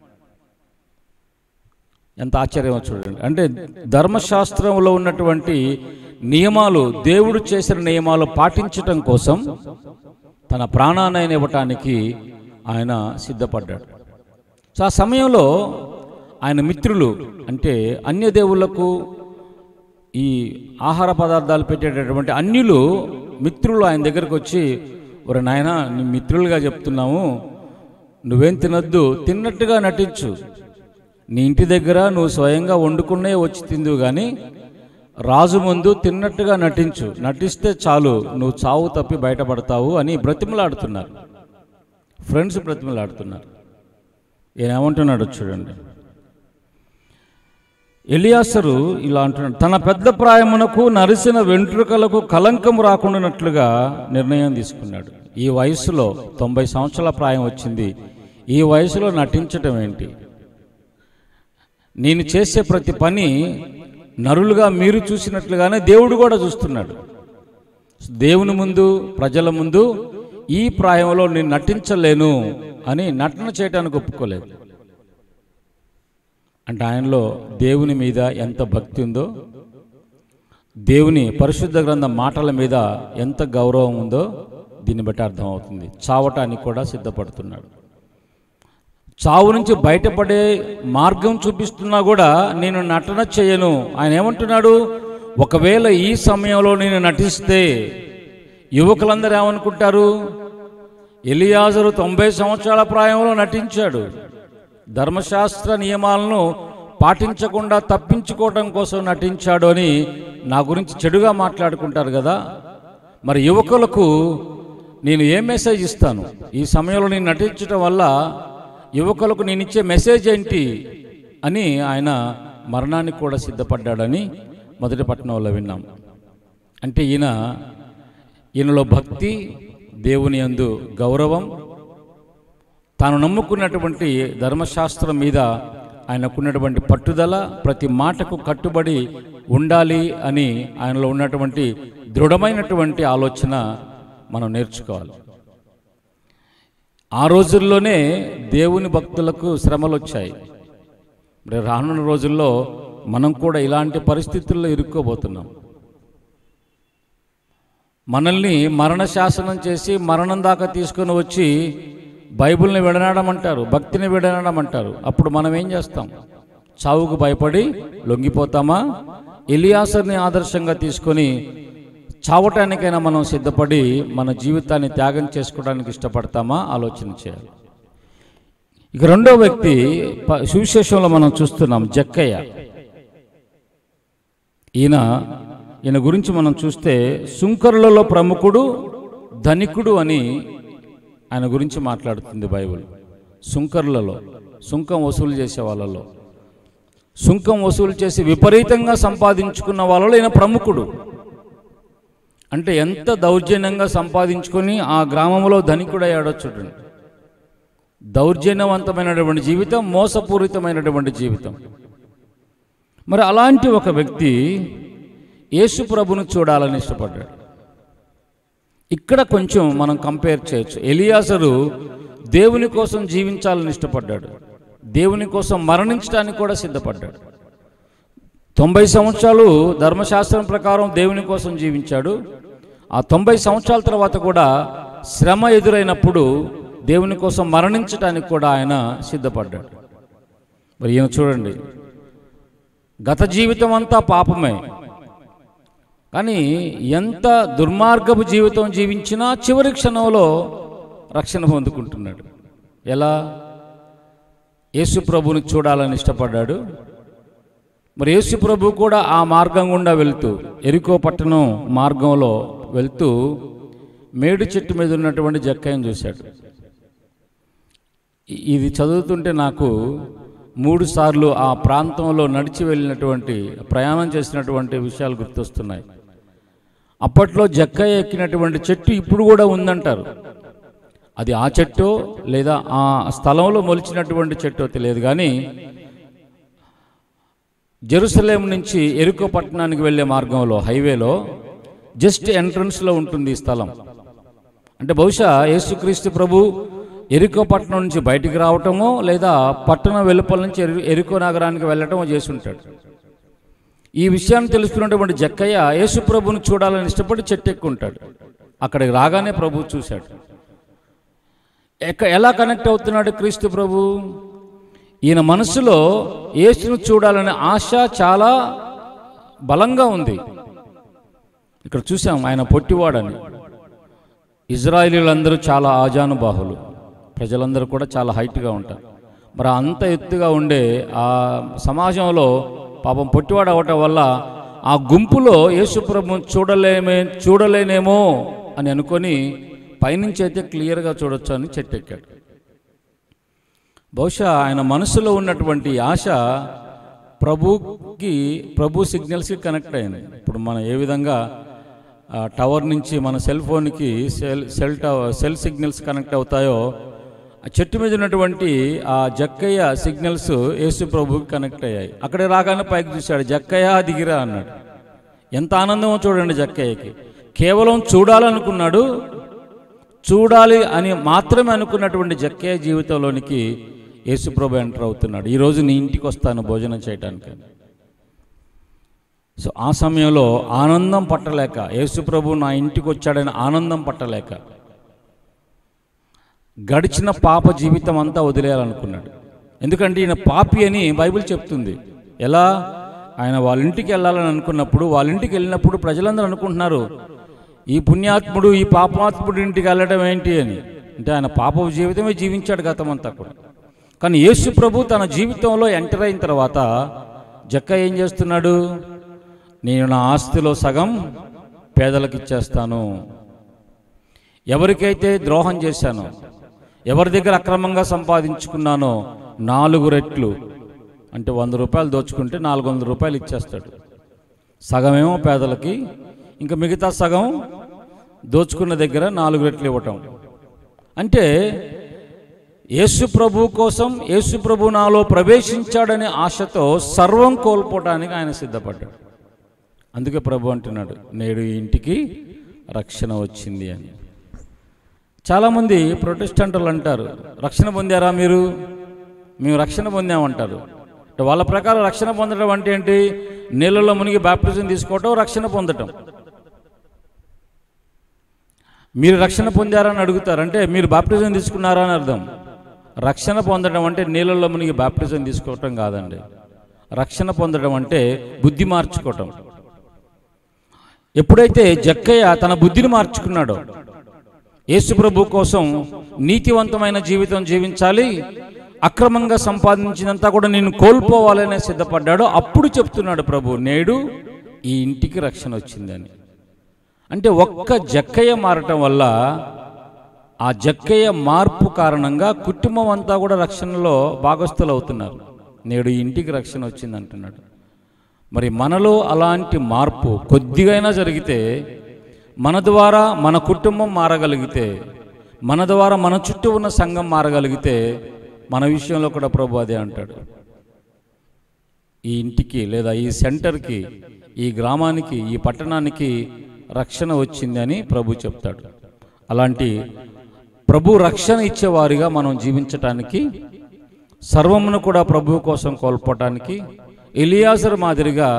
ఎంత ఆశ్చర్యమో చూడండి అంటే ధర్మశాస్త్రంలో ఉన్నటువంటి నియమాలు దేవుడు చేసిన నియమాలు పాటించటం కోసం తన ప్రాణాన్ని ఇవ్వటానికి ఆయన సిద్ధపడ్డాడు సో ఆ సమయంలో ఆయన మిత్రులు అంటే అన్య దేవుళ్లకు ఈ ఆహార పదార్థాలు పెట్టేటటువంటి అన్యులు మిత్రులు ఆయన దగ్గరకు వచ్చి ఒరే నాయన నీ మిత్రులుగా చెప్తున్నాము నువ్వేం తినొద్దు తిన్నట్టుగా నటించు నీ ఇంటి దగ్గర నువ్వు స్వయంగా వండుకునే వచ్చి తిందువు కానీ రాజు ముందు తిన్నట్టుగా నటించు నటిస్తే చాలు నువ్వు చావు తప్పి బయటపడతావు అని బ్రతిమలాడుతున్నారు ఫ్రెండ్స్ బ్రతిమలాడుతున్నారు ఈయన ఏమంటున్నాడు చూడండి ఎలియాసరు ఇలా అంటున్నాడు తన పెద్ద ప్రాయమునకు నరిసిన వెంట్రుకలకు కలంకం రాకుండానట్లుగా నిర్ణయం తీసుకున్నాడు ఈ వయసులో తొంభై సంవత్సరాల ప్రాయం వచ్చింది ఈ వయసులో నటించటం ఏంటి నేను చేసే ప్రతి పని నరులుగా మీరు చూసినట్లుగానే దేవుడు కూడా చూస్తున్నాడు దేవుని ముందు ప్రజల ముందు ఈ ప్రాయంలో నేను నటించలేను అని నటన చేయడానికి ఒప్పుకోలేదు అంటే ఆయనలో దేవుని మీద ఎంత భక్తి ఉందో దేవుని పరిశుద్ధ గ్రంథ మాటల మీద ఎంత గౌరవం ఉందో దీన్ని బట్టి అర్థమవుతుంది చావటానికి కూడా సిద్ధపడుతున్నాడు చావు నుంచి బయటపడే మార్గం చూపిస్తున్నా కూడా నేను నటన చేయను ఆయన ఏమంటున్నాడు ఒకవేళ ఈ సమయంలో నేను నటిస్తే యువకులందరూ ఏమనుకుంటారు ఎలియాజరు తొంభై సంవత్సరాల ప్రాయంలో నటించాడు ధర్మశాస్త్ర నియమాలను పాటించకుండా తప్పించుకోవడం కోసం నటించాడు అని నా గురించి చెడుగా మాట్లాడుకుంటారు కదా మరి యువకులకు నేను ఏ మెసేజ్ ఇస్తాను ఈ సమయంలో నేను నటించడం వల్ల యువకులకు నేను ఇచ్చే మెసేజ్ ఏంటి అని ఆయన మరణానికి కూడా సిద్ధపడ్డాడని మొదటి పట్టణంలో విన్నాం అంటే ఈయన ఈయనలో భక్తి దేవుని యందు గౌరవం తాను నమ్ముకున్నటువంటి ధర్మశాస్త్రం మీద ఆయనకున్నటువంటి పట్టుదల ప్రతి మాటకు కట్టుబడి ఉండాలి అని ఆయనలో ఉన్నటువంటి దృఢమైనటువంటి ఆలోచన మనం నేర్చుకోవాలి ఆ రోజుల్లోనే దేవుని భక్తులకు శ్రమలు వచ్చాయి మరి రానున్న రోజుల్లో మనం కూడా ఇలాంటి పరిస్థితుల్లో ఇరుక్కోబోతున్నాం మనల్ని మరణ శాసనం చేసి మరణం దాకా తీసుకొని వచ్చి బైబిల్ని విడనాడమంటారు భక్తిని విడనాడమంటారు అప్పుడు మనం ఏం చేస్తాం చావుకు భయపడి లొంగిపోతామా ఎలియాసర్ని ఆదర్శంగా తీసుకొని చావటానికైనా మనం సిద్ధపడి మన జీవితాన్ని త్యాగం చేసుకోవడానికి ఇష్టపడతామా ఆలోచన చేయాలి ఇక రెండో వ్యక్తి ప- సువిశేషంలో మనం చూస్తున్నాం జక్కయ్య ఈయన ఈయన గురించి మనం చూస్తే సుంకరులలో ప్రముఖుడు ధనికుడు అని ఆయన గురించి మాట్లాడుతుంది బైబిల్ సుంకరులలో సుంకం వసూలు చేసే వాళ్ళలో సుంకం వసూలు చేసి విపరీతంగా సంపాదించుకున్న వాళ్ళలో ఈయన ప్రముఖుడు అంటే ఎంత దౌర్జన్యంగా సంపాదించుకొని ఆ గ్రామంలో ధనికుడయ్యాడో చూడండి దౌర్జన్యవంతమైనటువంటి జీవితం మోసపూరితమైనటువంటి జీవితం మరి అలాంటి ఒక వ్యక్తి యేసు ప్రభును చూడాలని ఇష్టపడ్డాడు ఇక్కడ కొంచెం మనం కంపేర్ చేయొచ్చు ఎలియాసరు దేవుని కోసం జీవించాలని ఇష్టపడ్డాడు దేవుని కోసం మరణించడానికి కూడా సిద్ధపడ్డాడు తొంభై సంవత్సరాలు ధర్మశాస్త్రం ప్రకారం దేవుని కోసం జీవించాడు ఆ తొంభై సంవత్సరాల తర్వాత కూడా శ్రమ ఎదురైనప్పుడు దేవుని కోసం మరణించడానికి కూడా ఆయన సిద్ధపడ్డాడు మరి ఈయన చూడండి గత జీవితం అంతా పాపమే కానీ ఎంత దుర్మార్గపు జీవితం జీవించినా చివరి క్షణంలో రక్షణ పొందుకుంటున్నాడు ఎలా యేసు ప్రభుని చూడాలని ఇష్టపడ్డాడు మరి యేసు ప్రభు కూడా ఆ మార్గం గుండా వెళ్తూ ఎరికో పట్టణం మార్గంలో వెళ్తూ మేడు చెట్టు మీద ఉన్నటువంటి జక్కయ్యను చూశాడు ఇ- ఇది చదువుతుంటే నాకు మూడు సార్లు ఆ ప్రాంతంలో నడిచి వెళ్ళినటువంటి ప్రయాణం చేసినటువంటి విషయాలు గుర్తొస్తున్నాయి అప్పట్లో జక్కయ్య ఎక్కినటువంటి చెట్టు ఇప్పుడు కూడా ఉందంటారు అది ఆ చెట్టు లేదా ఆ స్థలంలో మొలిచినటువంటి చెట్టు తెలియదు కానీ జెరూసలేం నుంచి ఎరుకో పట్టణానికి వెళ్ళే మార్గంలో హైవేలో జస్ట్ ఎంట్రన్స్లో ఉంటుంది ఈ స్థలం అంటే బహుశా యేసుక్రీస్తు ప్రభు ఎరుకో పట్టణం నుంచి బయటికి రావటమో లేదా పట్టణం వెలుపల నుంచి ఎరు ఎరుకో నగరానికి వెళ్ళటమో చేసి ఉంటాడు ఈ విషయాన్ని తెలుసుకున్నటువంటి జక్కయ్య యేసు ప్రభుని చూడాలని ఇష్టపడి చెట్టు ఎక్కుంటాడు అక్కడికి రాగానే ప్రభు చూశాడు ఎక్క ఎలా కనెక్ట్ అవుతున్నాడు క్రీస్తు ప్రభు ఈయన మనసులో యేసును చూడాలనే ఆశ చాలా బలంగా ఉంది ఇక్కడ చూసాం ఆయన పొట్టివాడని ఇజ్రాయిలీలందరూ చాలా ఆజానుబాహులు ప్రజలందరూ కూడా చాలా హైట్గా ఉంటారు మరి అంత ఎత్తుగా ఉండే ఆ సమాజంలో పాపం పొట్టివాడు అవటం వల్ల ఆ గుంపులో యేసుప్రభు చూడలేమే చూడలేనేమో అని అనుకొని పైనుంచి అయితే క్లియర్గా చూడొచ్చు అని చెట్టెక్కాడు బహుశా ఆయన మనసులో ఉన్నటువంటి ఆశ ప్రభుకి ప్రభు సిగ్నల్స్కి కనెక్ట్ అయింది ఇప్పుడు మనం ఏ విధంగా ఆ టవర్ నుంచి మన సెల్ ఫోన్కి cell cell tower cell signals connect అవుతాయో ఆ చెట్టు మీద ఉన్నటువంటి ఆ జక్కయ్య సిగ్నల్స్ యేసు ప్రభుకి కనెక్ట్ అయ్యాయి అక్కడ రాగానే పైకి చూశాడు జక్కయ్య దిగిరా అన్నాడు ఎంత ఆనందమో చూడండి జక్కయ్యకి కేవలం చూడాలనుకున్నాడు చూడాలి అని మాత్రమే అనుకున్నటువంటి జక్కయ్య జీవితంలోనికి యేసుప్రభు ఎంటర్ అవుతున్నాడు ఈరోజు నీ ఇంటికి వస్తాను భోజనం చేయటానికి సో ఆ సమయంలో ఆనందం పట్టలేక యేసుప్రభు నా ఇంటికి వచ్చాడని ఆనందం పట్టలేక గడిచిన పాప జీవితం అంతా వదిలేయాలనుకున్నాడు ఎందుకంటే ఈయన పాపి అని బైబిల్ చెప్తుంది ఎలా ఆయన వాళ్ళ ఇంటికి వెళ్ళాలని అనుకున్నప్పుడు వాళ్ళ ఇంటికి వెళ్ళినప్పుడు ప్రజలందరూ అనుకుంటున్నారు ఈ పుణ్యాత్ముడు ఈ పాపాత్ముడి ఇంటికి వెళ్ళడం ఏంటి అని అంటే ఆయన పాప జీవితమే జీవించాడు గతమంతా కూడా కానీ యేసు ప్రభు తన జీవితంలో ఎంటర్ అయిన తర్వాత జక్క ఏం చేస్తున్నాడు నేను నా ఆస్తిలో సగం పేదలకు ఇచ్చేస్తాను ఎవరికైతే ద్రోహం చేశానో ఎవరి దగ్గర అక్రమంగా సంపాదించుకున్నానో నాలుగు రెట్లు అంటే వంద రూపాయలు దోచుకుంటే నాలుగు వందల రూపాయలు ఇచ్చేస్తాడు సగమేమో పేదలకి ఇంకా మిగతా సగం దోచుకున్న దగ్గర నాలుగు రెట్లు ఇవ్వటం అంటే యేసు ప్రభు కోసం యేసు ప్రభు నాలో ప్రవేశించాడనే ఆశతో సర్వం కోల్పోవటానికి ఆయన సిద్ధపడ్డాడు అందుకే ప్రభు అంటున్నాడు నేడు ఈ ఇంటికి రక్షణ వచ్చింది అని చాలామంది ప్రొటెస్టెంట్లు అంటారు రక్షణ పొందారా మీరు మేము రక్షణ పొందామంటారు అంటే వాళ్ళ ప్రకారం రక్షణ పొందడం అంటే ఏంటి నీళ్ళలో మునిగి బాప్టిజం తీసుకోవటం రక్షణ పొందటం మీరు రక్షణ పొందారని అడుగుతారు అంటే మీరు బాప్టిజం తీసుకున్నారా అని అర్థం రక్షణ పొందడం అంటే నీళ్ళలో మునిగి బాప్టిజం తీసుకోవటం కాదండి రక్షణ పొందడం అంటే బుద్ధి మార్చుకోవటం ఎప్పుడైతే జక్కయ్య తన బుద్ధిని మార్చుకున్నాడో యేసుప్రభు కోసం నీతివంతమైన జీవితం జీవించాలి అక్రమంగా సంపాదించినంతా కూడా నేను కోల్పోవాలనే సిద్ధపడ్డాడో అప్పుడు చెప్తున్నాడు ప్రభు నేడు ఈ ఇంటికి రక్షణ వచ్చిందని అంటే ఒక్క జక్కయ్య మారటం వల్ల ఆ జక్కయ్య మార్పు కారణంగా కుటుంబం అంతా కూడా రక్షణలో భాగస్థులు అవుతున్నారు నేడు ఈ ఇంటికి రక్షణ వచ్చింది అంటున్నాడు మరి మనలో అలాంటి మార్పు కొద్దిగైనా జరిగితే మన ద్వారా మన కుటుంబం మారగలిగితే మన ద్వారా మన చుట్టూ ఉన్న సంఘం మారగలిగితే మన విషయంలో కూడా ప్రభు అదే అంటాడు ఈ ఇంటికి లేదా ఈ సెంటర్కి ఈ గ్రామానికి ఈ పట్టణానికి రక్షణ వచ్చింది అని ప్రభు చెప్తాడు అలాంటి ప్రభు రక్షణ ఇచ్చేవారిగా మనం జీవించటానికి సర్వమును కూడా ప్రభు కోసం కోల్పోవటానికి ఎలియాజర్ మాదిరిగా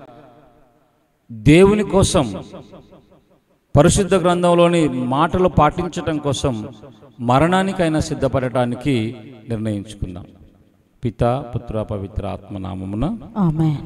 దేవుని కోసం పరిశుద్ధ గ్రంథంలోని మాటలు పాటించటం కోసం మరణానికైనా సిద్ధపడటానికి నిర్ణయించుకుందాం పిత పుత్ర పవిత్ర ఆత్మనామమున ఆమెన్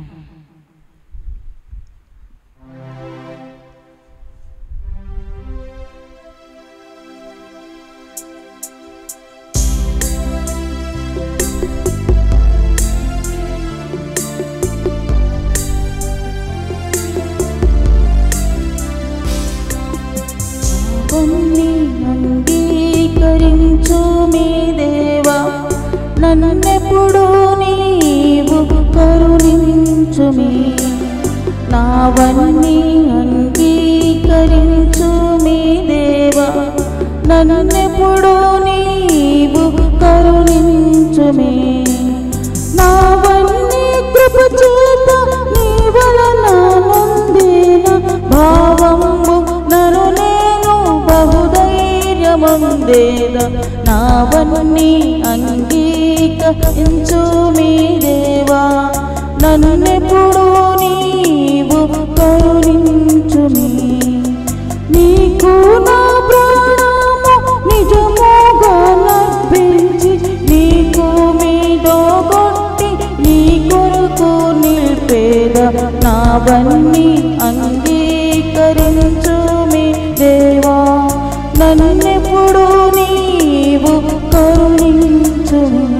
కొన్ని అంగీకరించు మీ దేవా నన్నెప్పుడు నీవు కరుణించు మీ నావన్నీ అంగీకరించు మీ దేవా నన్నెప్పుడు నీవు కరుణించు మీ నావన్నీ కృప చేత నీ వలన నొందిన భావము నను నేను బహుధైర్యమందేద నావన్నీ అంగీకరించు మీ దేవా నన్నెప్పుడు నీవు కరుణించు మీ నీకు నా ప్రాణము నిజముగా నర్పించి నీకు మీదో కొట్టి నీ కొరకు నిల్పేద నావన్నీ అంగీకరించు మీ దేవా నన్నెప్పుడు నీవు కరుణించు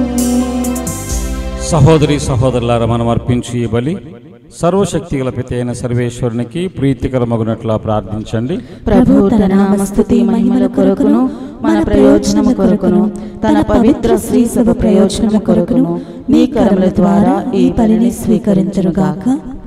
సహోదరి సహోదరులారా మనం అర్పించు ఈ బలి సర్వశక్తి గల పిత అయిన సర్వేశ్వరునికి ప్రీతికరమగునట్లా ప్రార్థించండి ప్రభు తన నామస్తుతి మహిమల కొరకును మన ప్రయోజనము కొరకును తన పవిత్ర శ్రీ సభ ప్రయోజనము కొరకును నీ కరముల ద్వారా ఈ పనిని స్వీకరించుగాక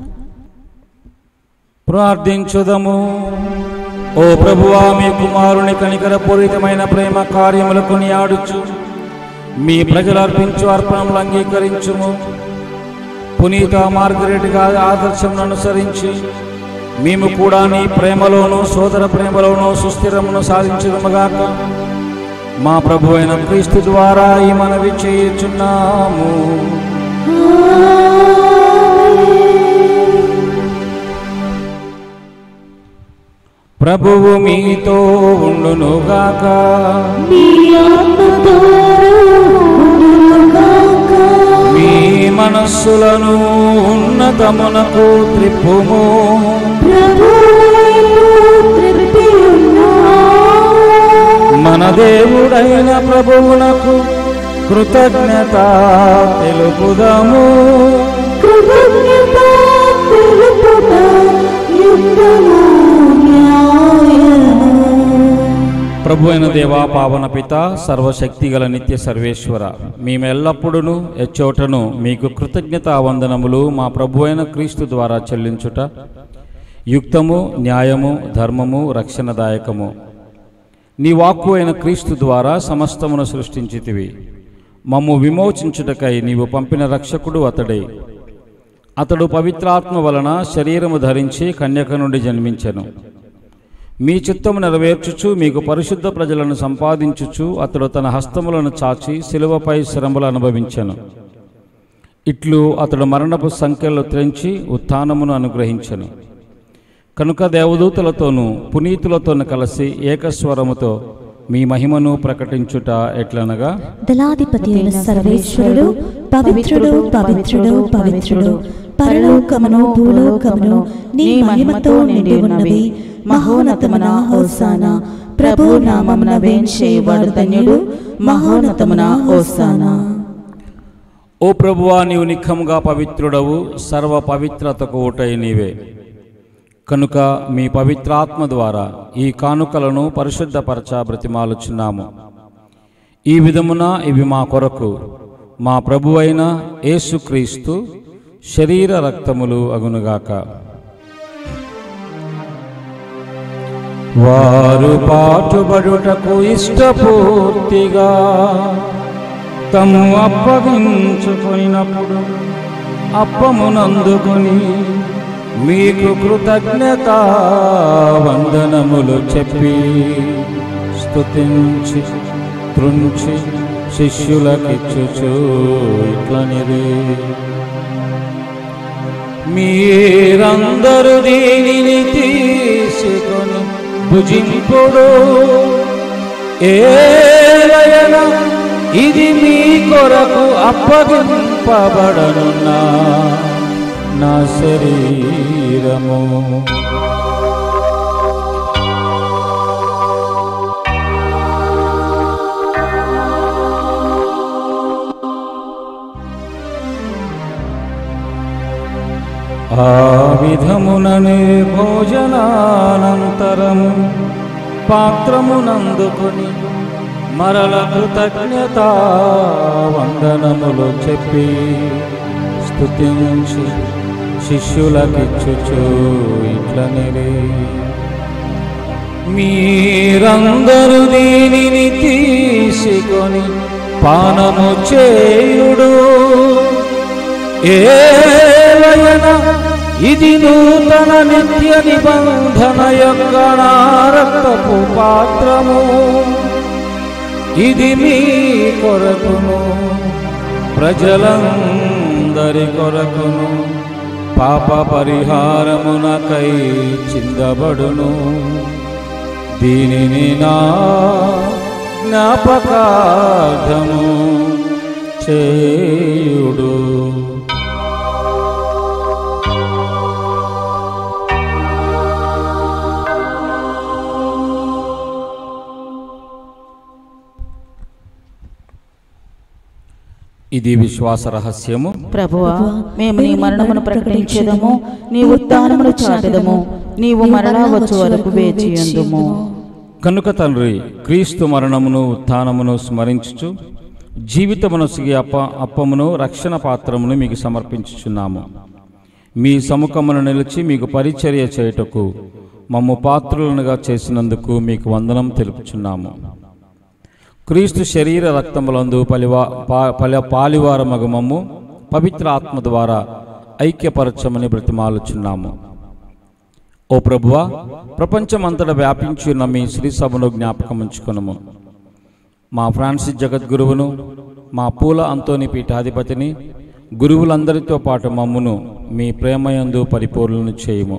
ప్రార్థించుదము ఓ ప్రభువా మీ కుమారుని కనికర పూరితమైన ప్రేమ కార్యములకు ఆడుచు మీ ప్రజలు అర్పించు అర్పణములు అంగీకరించుము పునీత మార్గరెట్ గారి ఆదర్శం అనుసరించి మేము కూడా నీ ప్రేమలోను సోదర ప్రేమలోను సుస్థిరమును సాధించదముగాక మా ప్రభు అయిన క్రీస్తు ద్వారా ఈ మనవి చేయుచున్నాము ప్రభువు మీతో ఉండునుగాక మీ మనస్సులను ఉన్నతమునకు త్రిప్పుము మన దేవుడైన ప్రభువునకు కృతజ్ఞత తెలుపుదాము ప్రభు అయిన దేవా పావన పిత సర్వశక్తి గల నిత్య సర్వేశ్వర మేమెల్లప్పుడూ ఎచ్చోటను మీకు కృతజ్ఞత వందనములు మా ప్రభు అయిన క్రీస్తు ద్వారా చెల్లించుట యుక్తము న్యాయము ధర్మము రక్షణదాయకము నీ వాక్కు అయిన క్రీస్తు ద్వారా సమస్తమును సృష్టించితివి మమ్ము విమోచించుటకై నీవు పంపిన రక్షకుడు అతడే అతడు పవిత్రాత్మ వలన శరీరము ధరించి కన్యక నుండి జన్మించెను మీ చిత్తము నెరవేర్చుచు మీకు పరిశుద్ధ ప్రజలను సంపాదించుచు అతడు తన హస్తములను చాచి శిలువపై శ్రమలు అనుభవించెను ఇట్లు అతడు మరణపు సంఖ్యలు త్రెంచి ఉత్థానమును అనుగ్రహించెను కనుక దేవదూతలతోనూ పునీతులతోనూ కలిసి ఏకస్వరముతో మీ మహిమను ప్రకటించుట ఎట్లనగా దళాధిపతి అయిన సర్వేశ్వరుడు పవిత్రుడు పవిత్రుడు పవిత్రుడు పరలోకమును భూలోకమును నీ మహిమతో నిండి ఉన్నవి మహోన్నతమున హోసానా ప్రభు నామమున వేంచేవాడు ధన్యుడు మహోన్నతమున హోసానా ఓ ప్రభువా నీవు నిఖముగా పవిత్రుడవు సర్వ పవిత్రతకు ఊటై నీవే కనుక మీ పవిత్రాత్మ ద్వారా ఈ కానుకలను పరిశుద్ధపరచ బ్రతిమాలుచున్నాము ఈ విధమున ఇవి మా కొరకు మా ప్రభువైన యేసుక్రీస్తు శరీర రక్తములు అగునుగాక వారు పాటుబడుటకు ఇష్టపూర్తిగా తము అప్పగించుకున్నప్పుడు అప్పమునందుకొని మీకు కృతజ్ఞత వందనములు చెప్పి స్తుతించి త్రుంచి శిష్యులకిచ్చుచు ఇట్లనిది మీరందరూ దీనిని తీసుకొని భుజింపుడు ఏలయన ఇది మీ కొరకు అప్పగింపబడనున్న నా శరీరము ఆ విధముననే భోజనానంతరము పాత్రమునందుకొని మరల కృతజ్ఞత వందనములు చెప్పి స్తుతించి శిష్యులకిచ్చుచు ఇట్లనిరే మీరందరూ దీనిని తీసుకొని పానము చేయుడు ఏలయన ఇది నూతన నిత్య నిబంధన యొక్క నా రక్తపు పాత్రము ఇది మీ కొరకును ప్రజలందరి కొరకును పాప పరిహారమునకై చిందబడును దీనిని నా జ్ఞాపకార్థము చేయుడు ఇది విశ్వాస రహస్యము ప్రభువా మేము నీ మరణమును ప్రకటించేదము నీ ఉత్థానమును చాటెదము నీవు మరలా వచ్చు వరకు వేచి ఉందుము కనుక తండ్రి క్రీస్తు మరణమును ఉత్థానమును స్మరించుచు జీవితమునసిగి అప్ప అప్పమును రక్షణ పాత్రమును మీకు సమర్పించుచున్నాము మీ సముఖమును నిలిచి మీకు పరిచర్య చేయుటకు మమ్ము పాత్రులనుగా చేసినందుకు మీకు వందనం తెలుపుచున్నాము క్రీస్తు శరీర రక్తములందు పలివా పా- పల పాలివార మగమము పవిత్ర ఆత్మ ద్వారా ఐక్యపరచమని బ్రతిమాలుచున్నాము ఓ ప్రభువా ప్రపంచమంతటా వ్యాపించి ఉన్న మీ శ్రీ సభను జ్ఞాపకం ఉంచుకొనము మా ఫ్రాన్సిస్ జగద్గురువును మా పూల అంతోని పీఠాధిపతిని గురువులందరితో పాటు మమ్మును మీ ప్రేమయందు పరిపూర్ణను చేయుము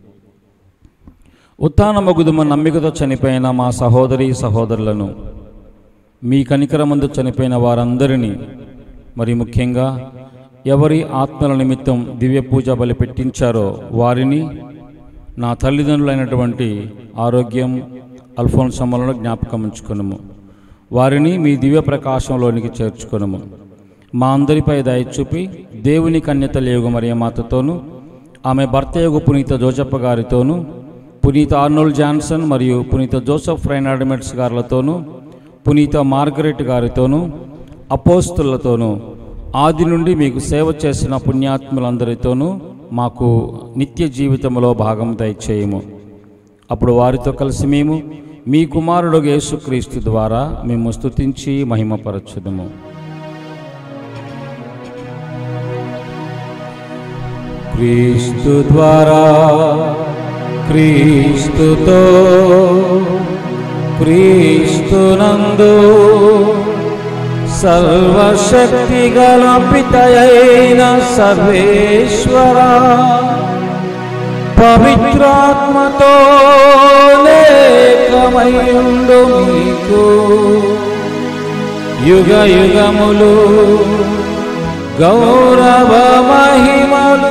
ఉత్థానమగుదుమ నమ్మికతో చనిపోయిన మా సహోదరి సహోదరులను మీ కనికరమందు చనిపోయిన వారందరినీ మరి ముఖ్యంగా ఎవరి ఆత్మల నిమిత్తం దివ్య పూజ బలి పెట్టించారో వారిని నా తల్లిదండ్రులైనటువంటి ఆరోగ్యం అల్ఫోన్సమ్మలను జ్ఞాపకం ఉంచుకునము వారిని మీ దివ్య ప్రకాశంలోనికి చేర్చుకొనము మా అందరిపై దయ చూపి దేవుని కన్యత లేగు మరియమాతతోనూ ఆమె భర్త యొక్క పునీత జోజప్ప గారితోనూ పునీత ఆర్నోల్డ్ జాన్సన్ మరియు పునీత జోసెఫ్ రైనార్డిమెట్స్ గారులతోనూ పునీత మార్గరెట్ గారితోనూ అపోస్తులతోనూ ఆది నుండి మీకు సేవ చేసిన పుణ్యాత్ములందరితోనూ మాకు నిత్య జీవితంలో భాగం దయచేయము అప్పుడు వారితో కలిసి మేము మీ కుమారుడు యేసుక్రీస్తు ద్వారా మేము స్తుతించి మహిమపరచుదము క్రీస్తు ద్వారా క్రీస్తుతో క్రీస్తునందు సర్వశక్తి గల పితయైన సర్వేశ్వర పవిత్రాత్మతో లేకమయుండు మీకు యుగ యుగములు గౌరవ మహిమలు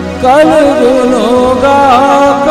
కలుగునుగాక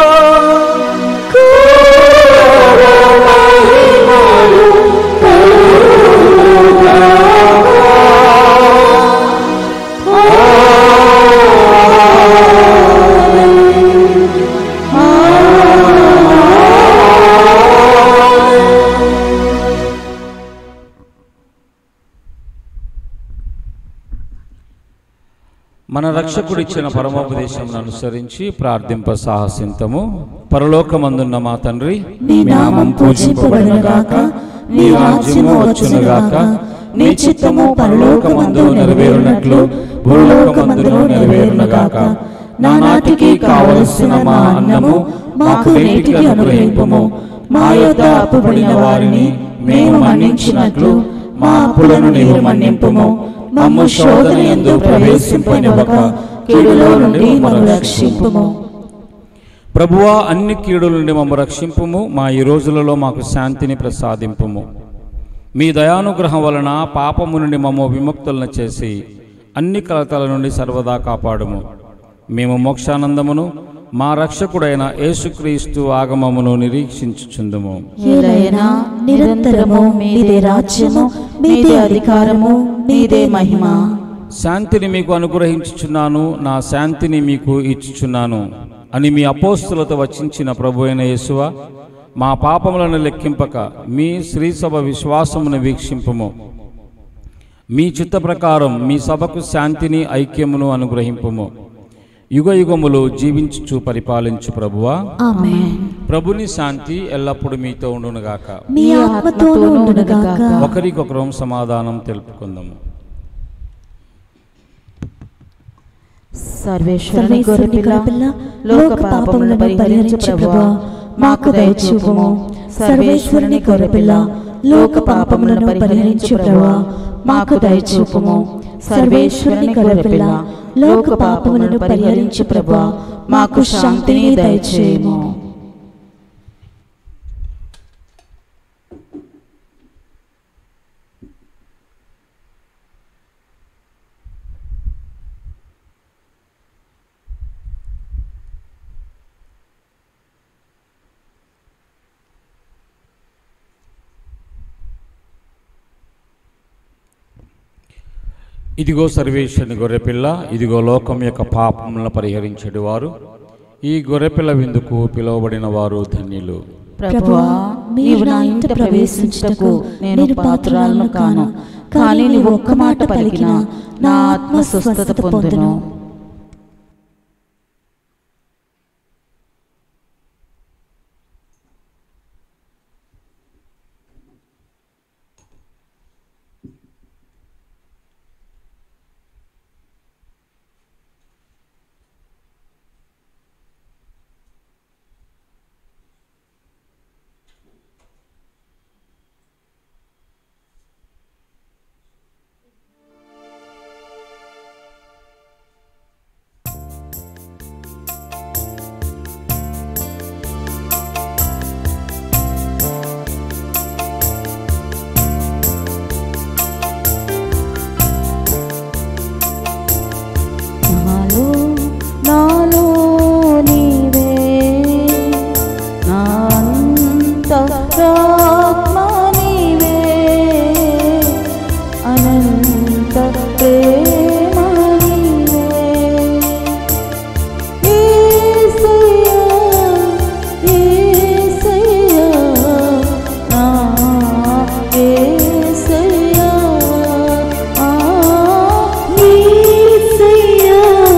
మన రక్షకుడిచ్చిన పరమోపదేశం అనుసరించి ప్రార్థింప సాహసింతము పరలోకమందున్న మా తండ్రి నీ నామం పూజింపబడునుగాక నీ రాజ్యము వచ్చునుగాక నీ చిత్తము పరలోకమందు నెరవేరునట్లు భూలోకమందును నెరవేరునగాక నానాటికి కావలసిన మా అన్నము మాకు నేటికి అనుగ్రహింపము మా యొక్క అప్పుబడిన వారిని మేము మన్నించినట్లు మా అప్పులను నీవు మన్నింపుము మమ్ము శోధన ఎందు ప్రవేశింపనివ్వక కీడులో నుండి మమ్ము రక్షింపుము ప్రభువా అన్ని కీడుల నుండి మమ్మ రక్షింపుము మా ఈ రోజులలో మాకు శాంతిని ప్రసాదింపుము మీ దయానుగ్రహం వలన పాపము నుండి మమ్మ విముక్తులను చేసి అన్ని కలతల నుండి సర్వదా కాపాడుము మేము మోక్షానందమును మా రక్షకుడైన యేసుక్రీస్తు ఆగమమును నిరీక్షించుచుందుము ఏలైనా నిరంతరము మీదే రాజ్యము మీదే అధికారము మీదే మహిమ శాంతిని మీకు అనుగ్రహించుచున్నాను నా శాంతిని మీకు ఇచ్చుచున్నాను అని మీ అపోస్తులతో వచించిన ప్రభు అయిన యేసువ మా పాపములను లెక్కింపక మీ శ్రీసభ విశ్వాసమును వీక్షింపము మీ చిత్త ప్రకారం మీ సభకు శాంతిని ఐక్యమును అనుగ్రహింపుము యుగ యుగములు జీవించుచు పరిపాలించు ప్రభువా ఆమేన్ ప్రభుని శాంతి ఎల్లప్పుడూ మీతో ఉండునుగాక మీ ఆత్మతోనూ ఉండునుగాక ఒకరికొకరం సమాధానం తెలుపుకుందాము సర్వేశ్వరుని సర్వేశ్వరుని గొర్రెపిల్ల గొర్రెపిల్ల, లోక పాపములను పరిహరించు ప్రభువా మాకు దయచూపుము సర్వేశ్వరుని గొర్రెపిల్ల లోక పాపములను పరిహరించు ప్రభువా మాకు దయచూపుము సర్వేశ్వరుని గొర్రెపిల్ల లోక పాపములను పరిహరించు ప్రభువా మాకు శాంతిని దయచేయము ఇదిగో సర్వేశ్వరుని గొర్రెపిల్ల ఇదిగో లోకం యొక్క పాపములను పరిహరించేడు వారు ఈ గొర్రెపిల్ల విందుకు పిలువబడిన వారు ధన్యులు ప్రభువా నీవు నా ఇంట ప్రవేశించుటకు నేను పాత్రాలను కాను కానీ నీవు ఒక్క మాట పలికిన నా ఆత్మ స్వస్థత పొందును నాలో నాలో నీవే నా అంతరాత్మ నీవే అనంత ప్రేమ నీవే యేసయ్యా యేసయ్యా నా యేసయ్యా ఆ యేసయ్యా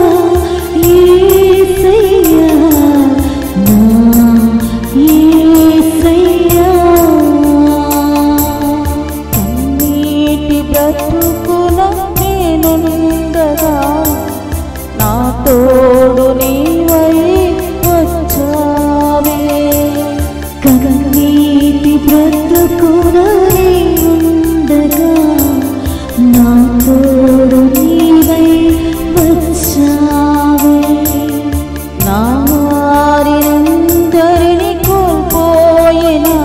యేసయ్యా నా యేసయ్యా కన్నీటి బ్రతుకున నేనుండగా నా తోడు నీవై వచ్చావే కన్నీటి బ్రతుకున ఉండగా నా తోడు నీవై వచ్చావే నా వారినందరిని కోల్పోయినా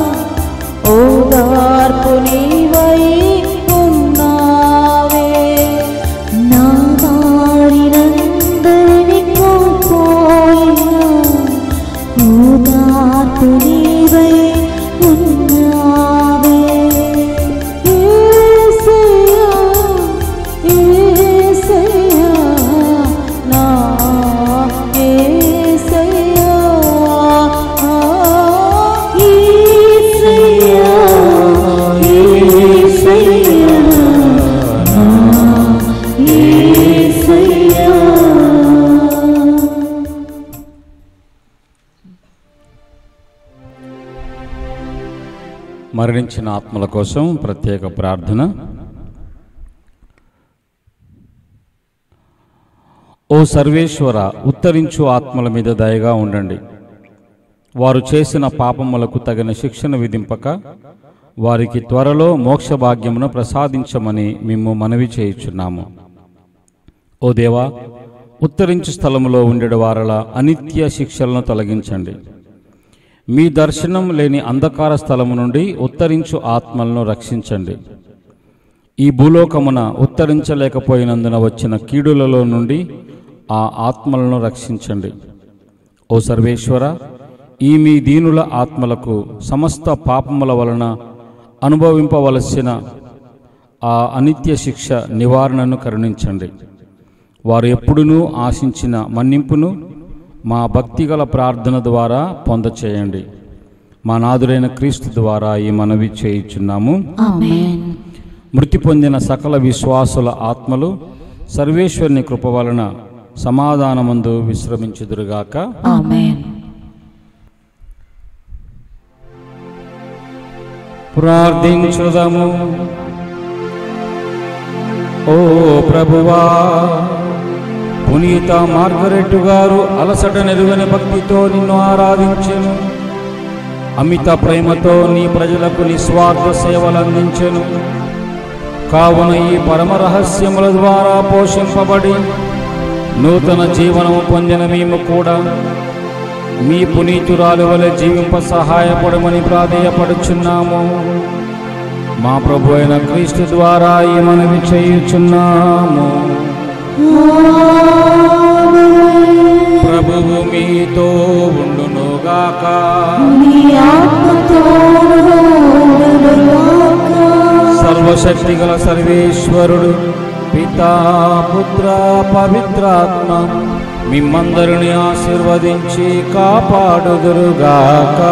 ఓదార్పు నీవై ఉన్నావే నా వారినందరిని కోల్పోయినా ఓదార్పు నీవై ఉన్నావే యేసయ్యా యేసయ్యా నా యేసయ్యా ఆ యేసయ్యా యేసయ్యా నా యేసయ్యా మరణించిన ఆత్మల కోసం ప్రత్యేక ప్రార్థన ఓ సర్వేశ్వర ఉత్తరించు ఆత్మల మీద దయగా ఉండండి వారు చేసిన పాపములకు తగిన శిక్షణ విధింపక వారికి త్వరలో మోక్ష భాగ్యమును ప్రసాదించమని మేము మనవి చేయుచున్నాము ఓ దేవా ఉత్తరించు స్థలములో ఉండేడు వారల అనిత్య శిక్షలను తొలగించండి మీ దర్శనం లేని అంధకార స్థలము నుండి ఉత్తరించు ఆత్మలను రక్షించండి ఈ భూలోకమున ఉత్తరించలేకపోయినందున వచ్చిన కీడులలో నుండి ఆ ఆత్మలను రక్షించండి ఓ సర్వేశ్వర ఈ మీ దీనుల ఆత్మలకు సమస్త పాపముల వలన అనుభవింపవలసిన ఆ అనిత్య శిక్ష నివారణను కరుణించండి వారు ఎప్పుడునూ ఆశించిన మన్నింపును మా భక్తిగల ప్రార్థన ద్వారా పొందచేయండి మా నాదుడైన క్రీస్తు ద్వారా ఈ మనవి చేయుచున్నాము ఆమేన్ మృతి పొందిన సకల విశ్వాసుల ఆత్మలు సర్వేశ్వరుని కృప వలన సమాధానమందు విశ్రమించుదురుగాక ఆమేన్ ప్రార్థించుదము ఓ ప్రభువా పునీత మార్గరెట్టు గారు అలసట నెరుగని భక్తితో నిన్ను ఆరాధించెను అమిత ప్రేమతో నీ ప్రజలకు నిస్వార్థ సేవలు అందించెను కావున ఈ పరమ రహస్యముల ద్వారా పోషింపబడి నూతన జీవనము పొందిన మేము కూడా మీ పునీతురాలు వలె జీవింప సహాయపడమని ప్రాధేయపడుచున్నాము మా ప్రభు అయిన క్రీస్తు ద్వారా ఈ మనవి చేయుచున్నాము ప్రభువు మీతో ఉండునుగాక నీ ఆత్మతోను సర్వశక్తి గల సర్వేశ్వరుడు పితా పుత్ర పవిత్రాత్మ మిమ్మందరిని ఆశీర్వదించి కాపాడుదురుగాక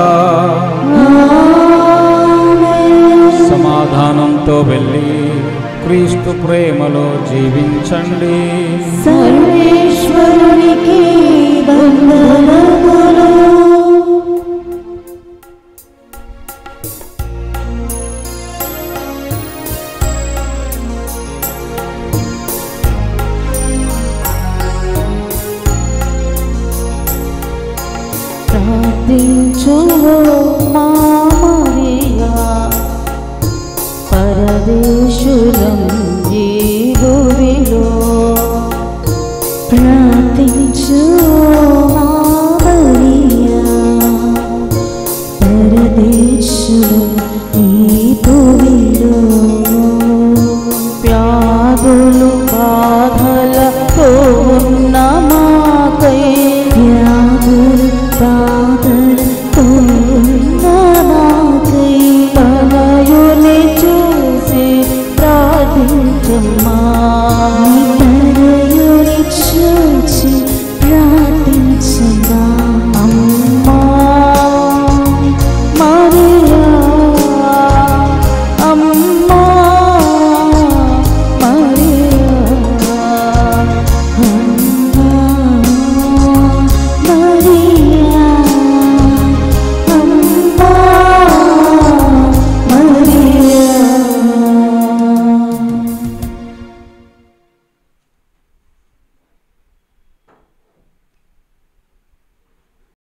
సమాధానంతో వెళ్ళి క్రీస్తు ప్రేమలో జీవించండి సర్వేశ్వరునికి వందనములు ప్రార్థించు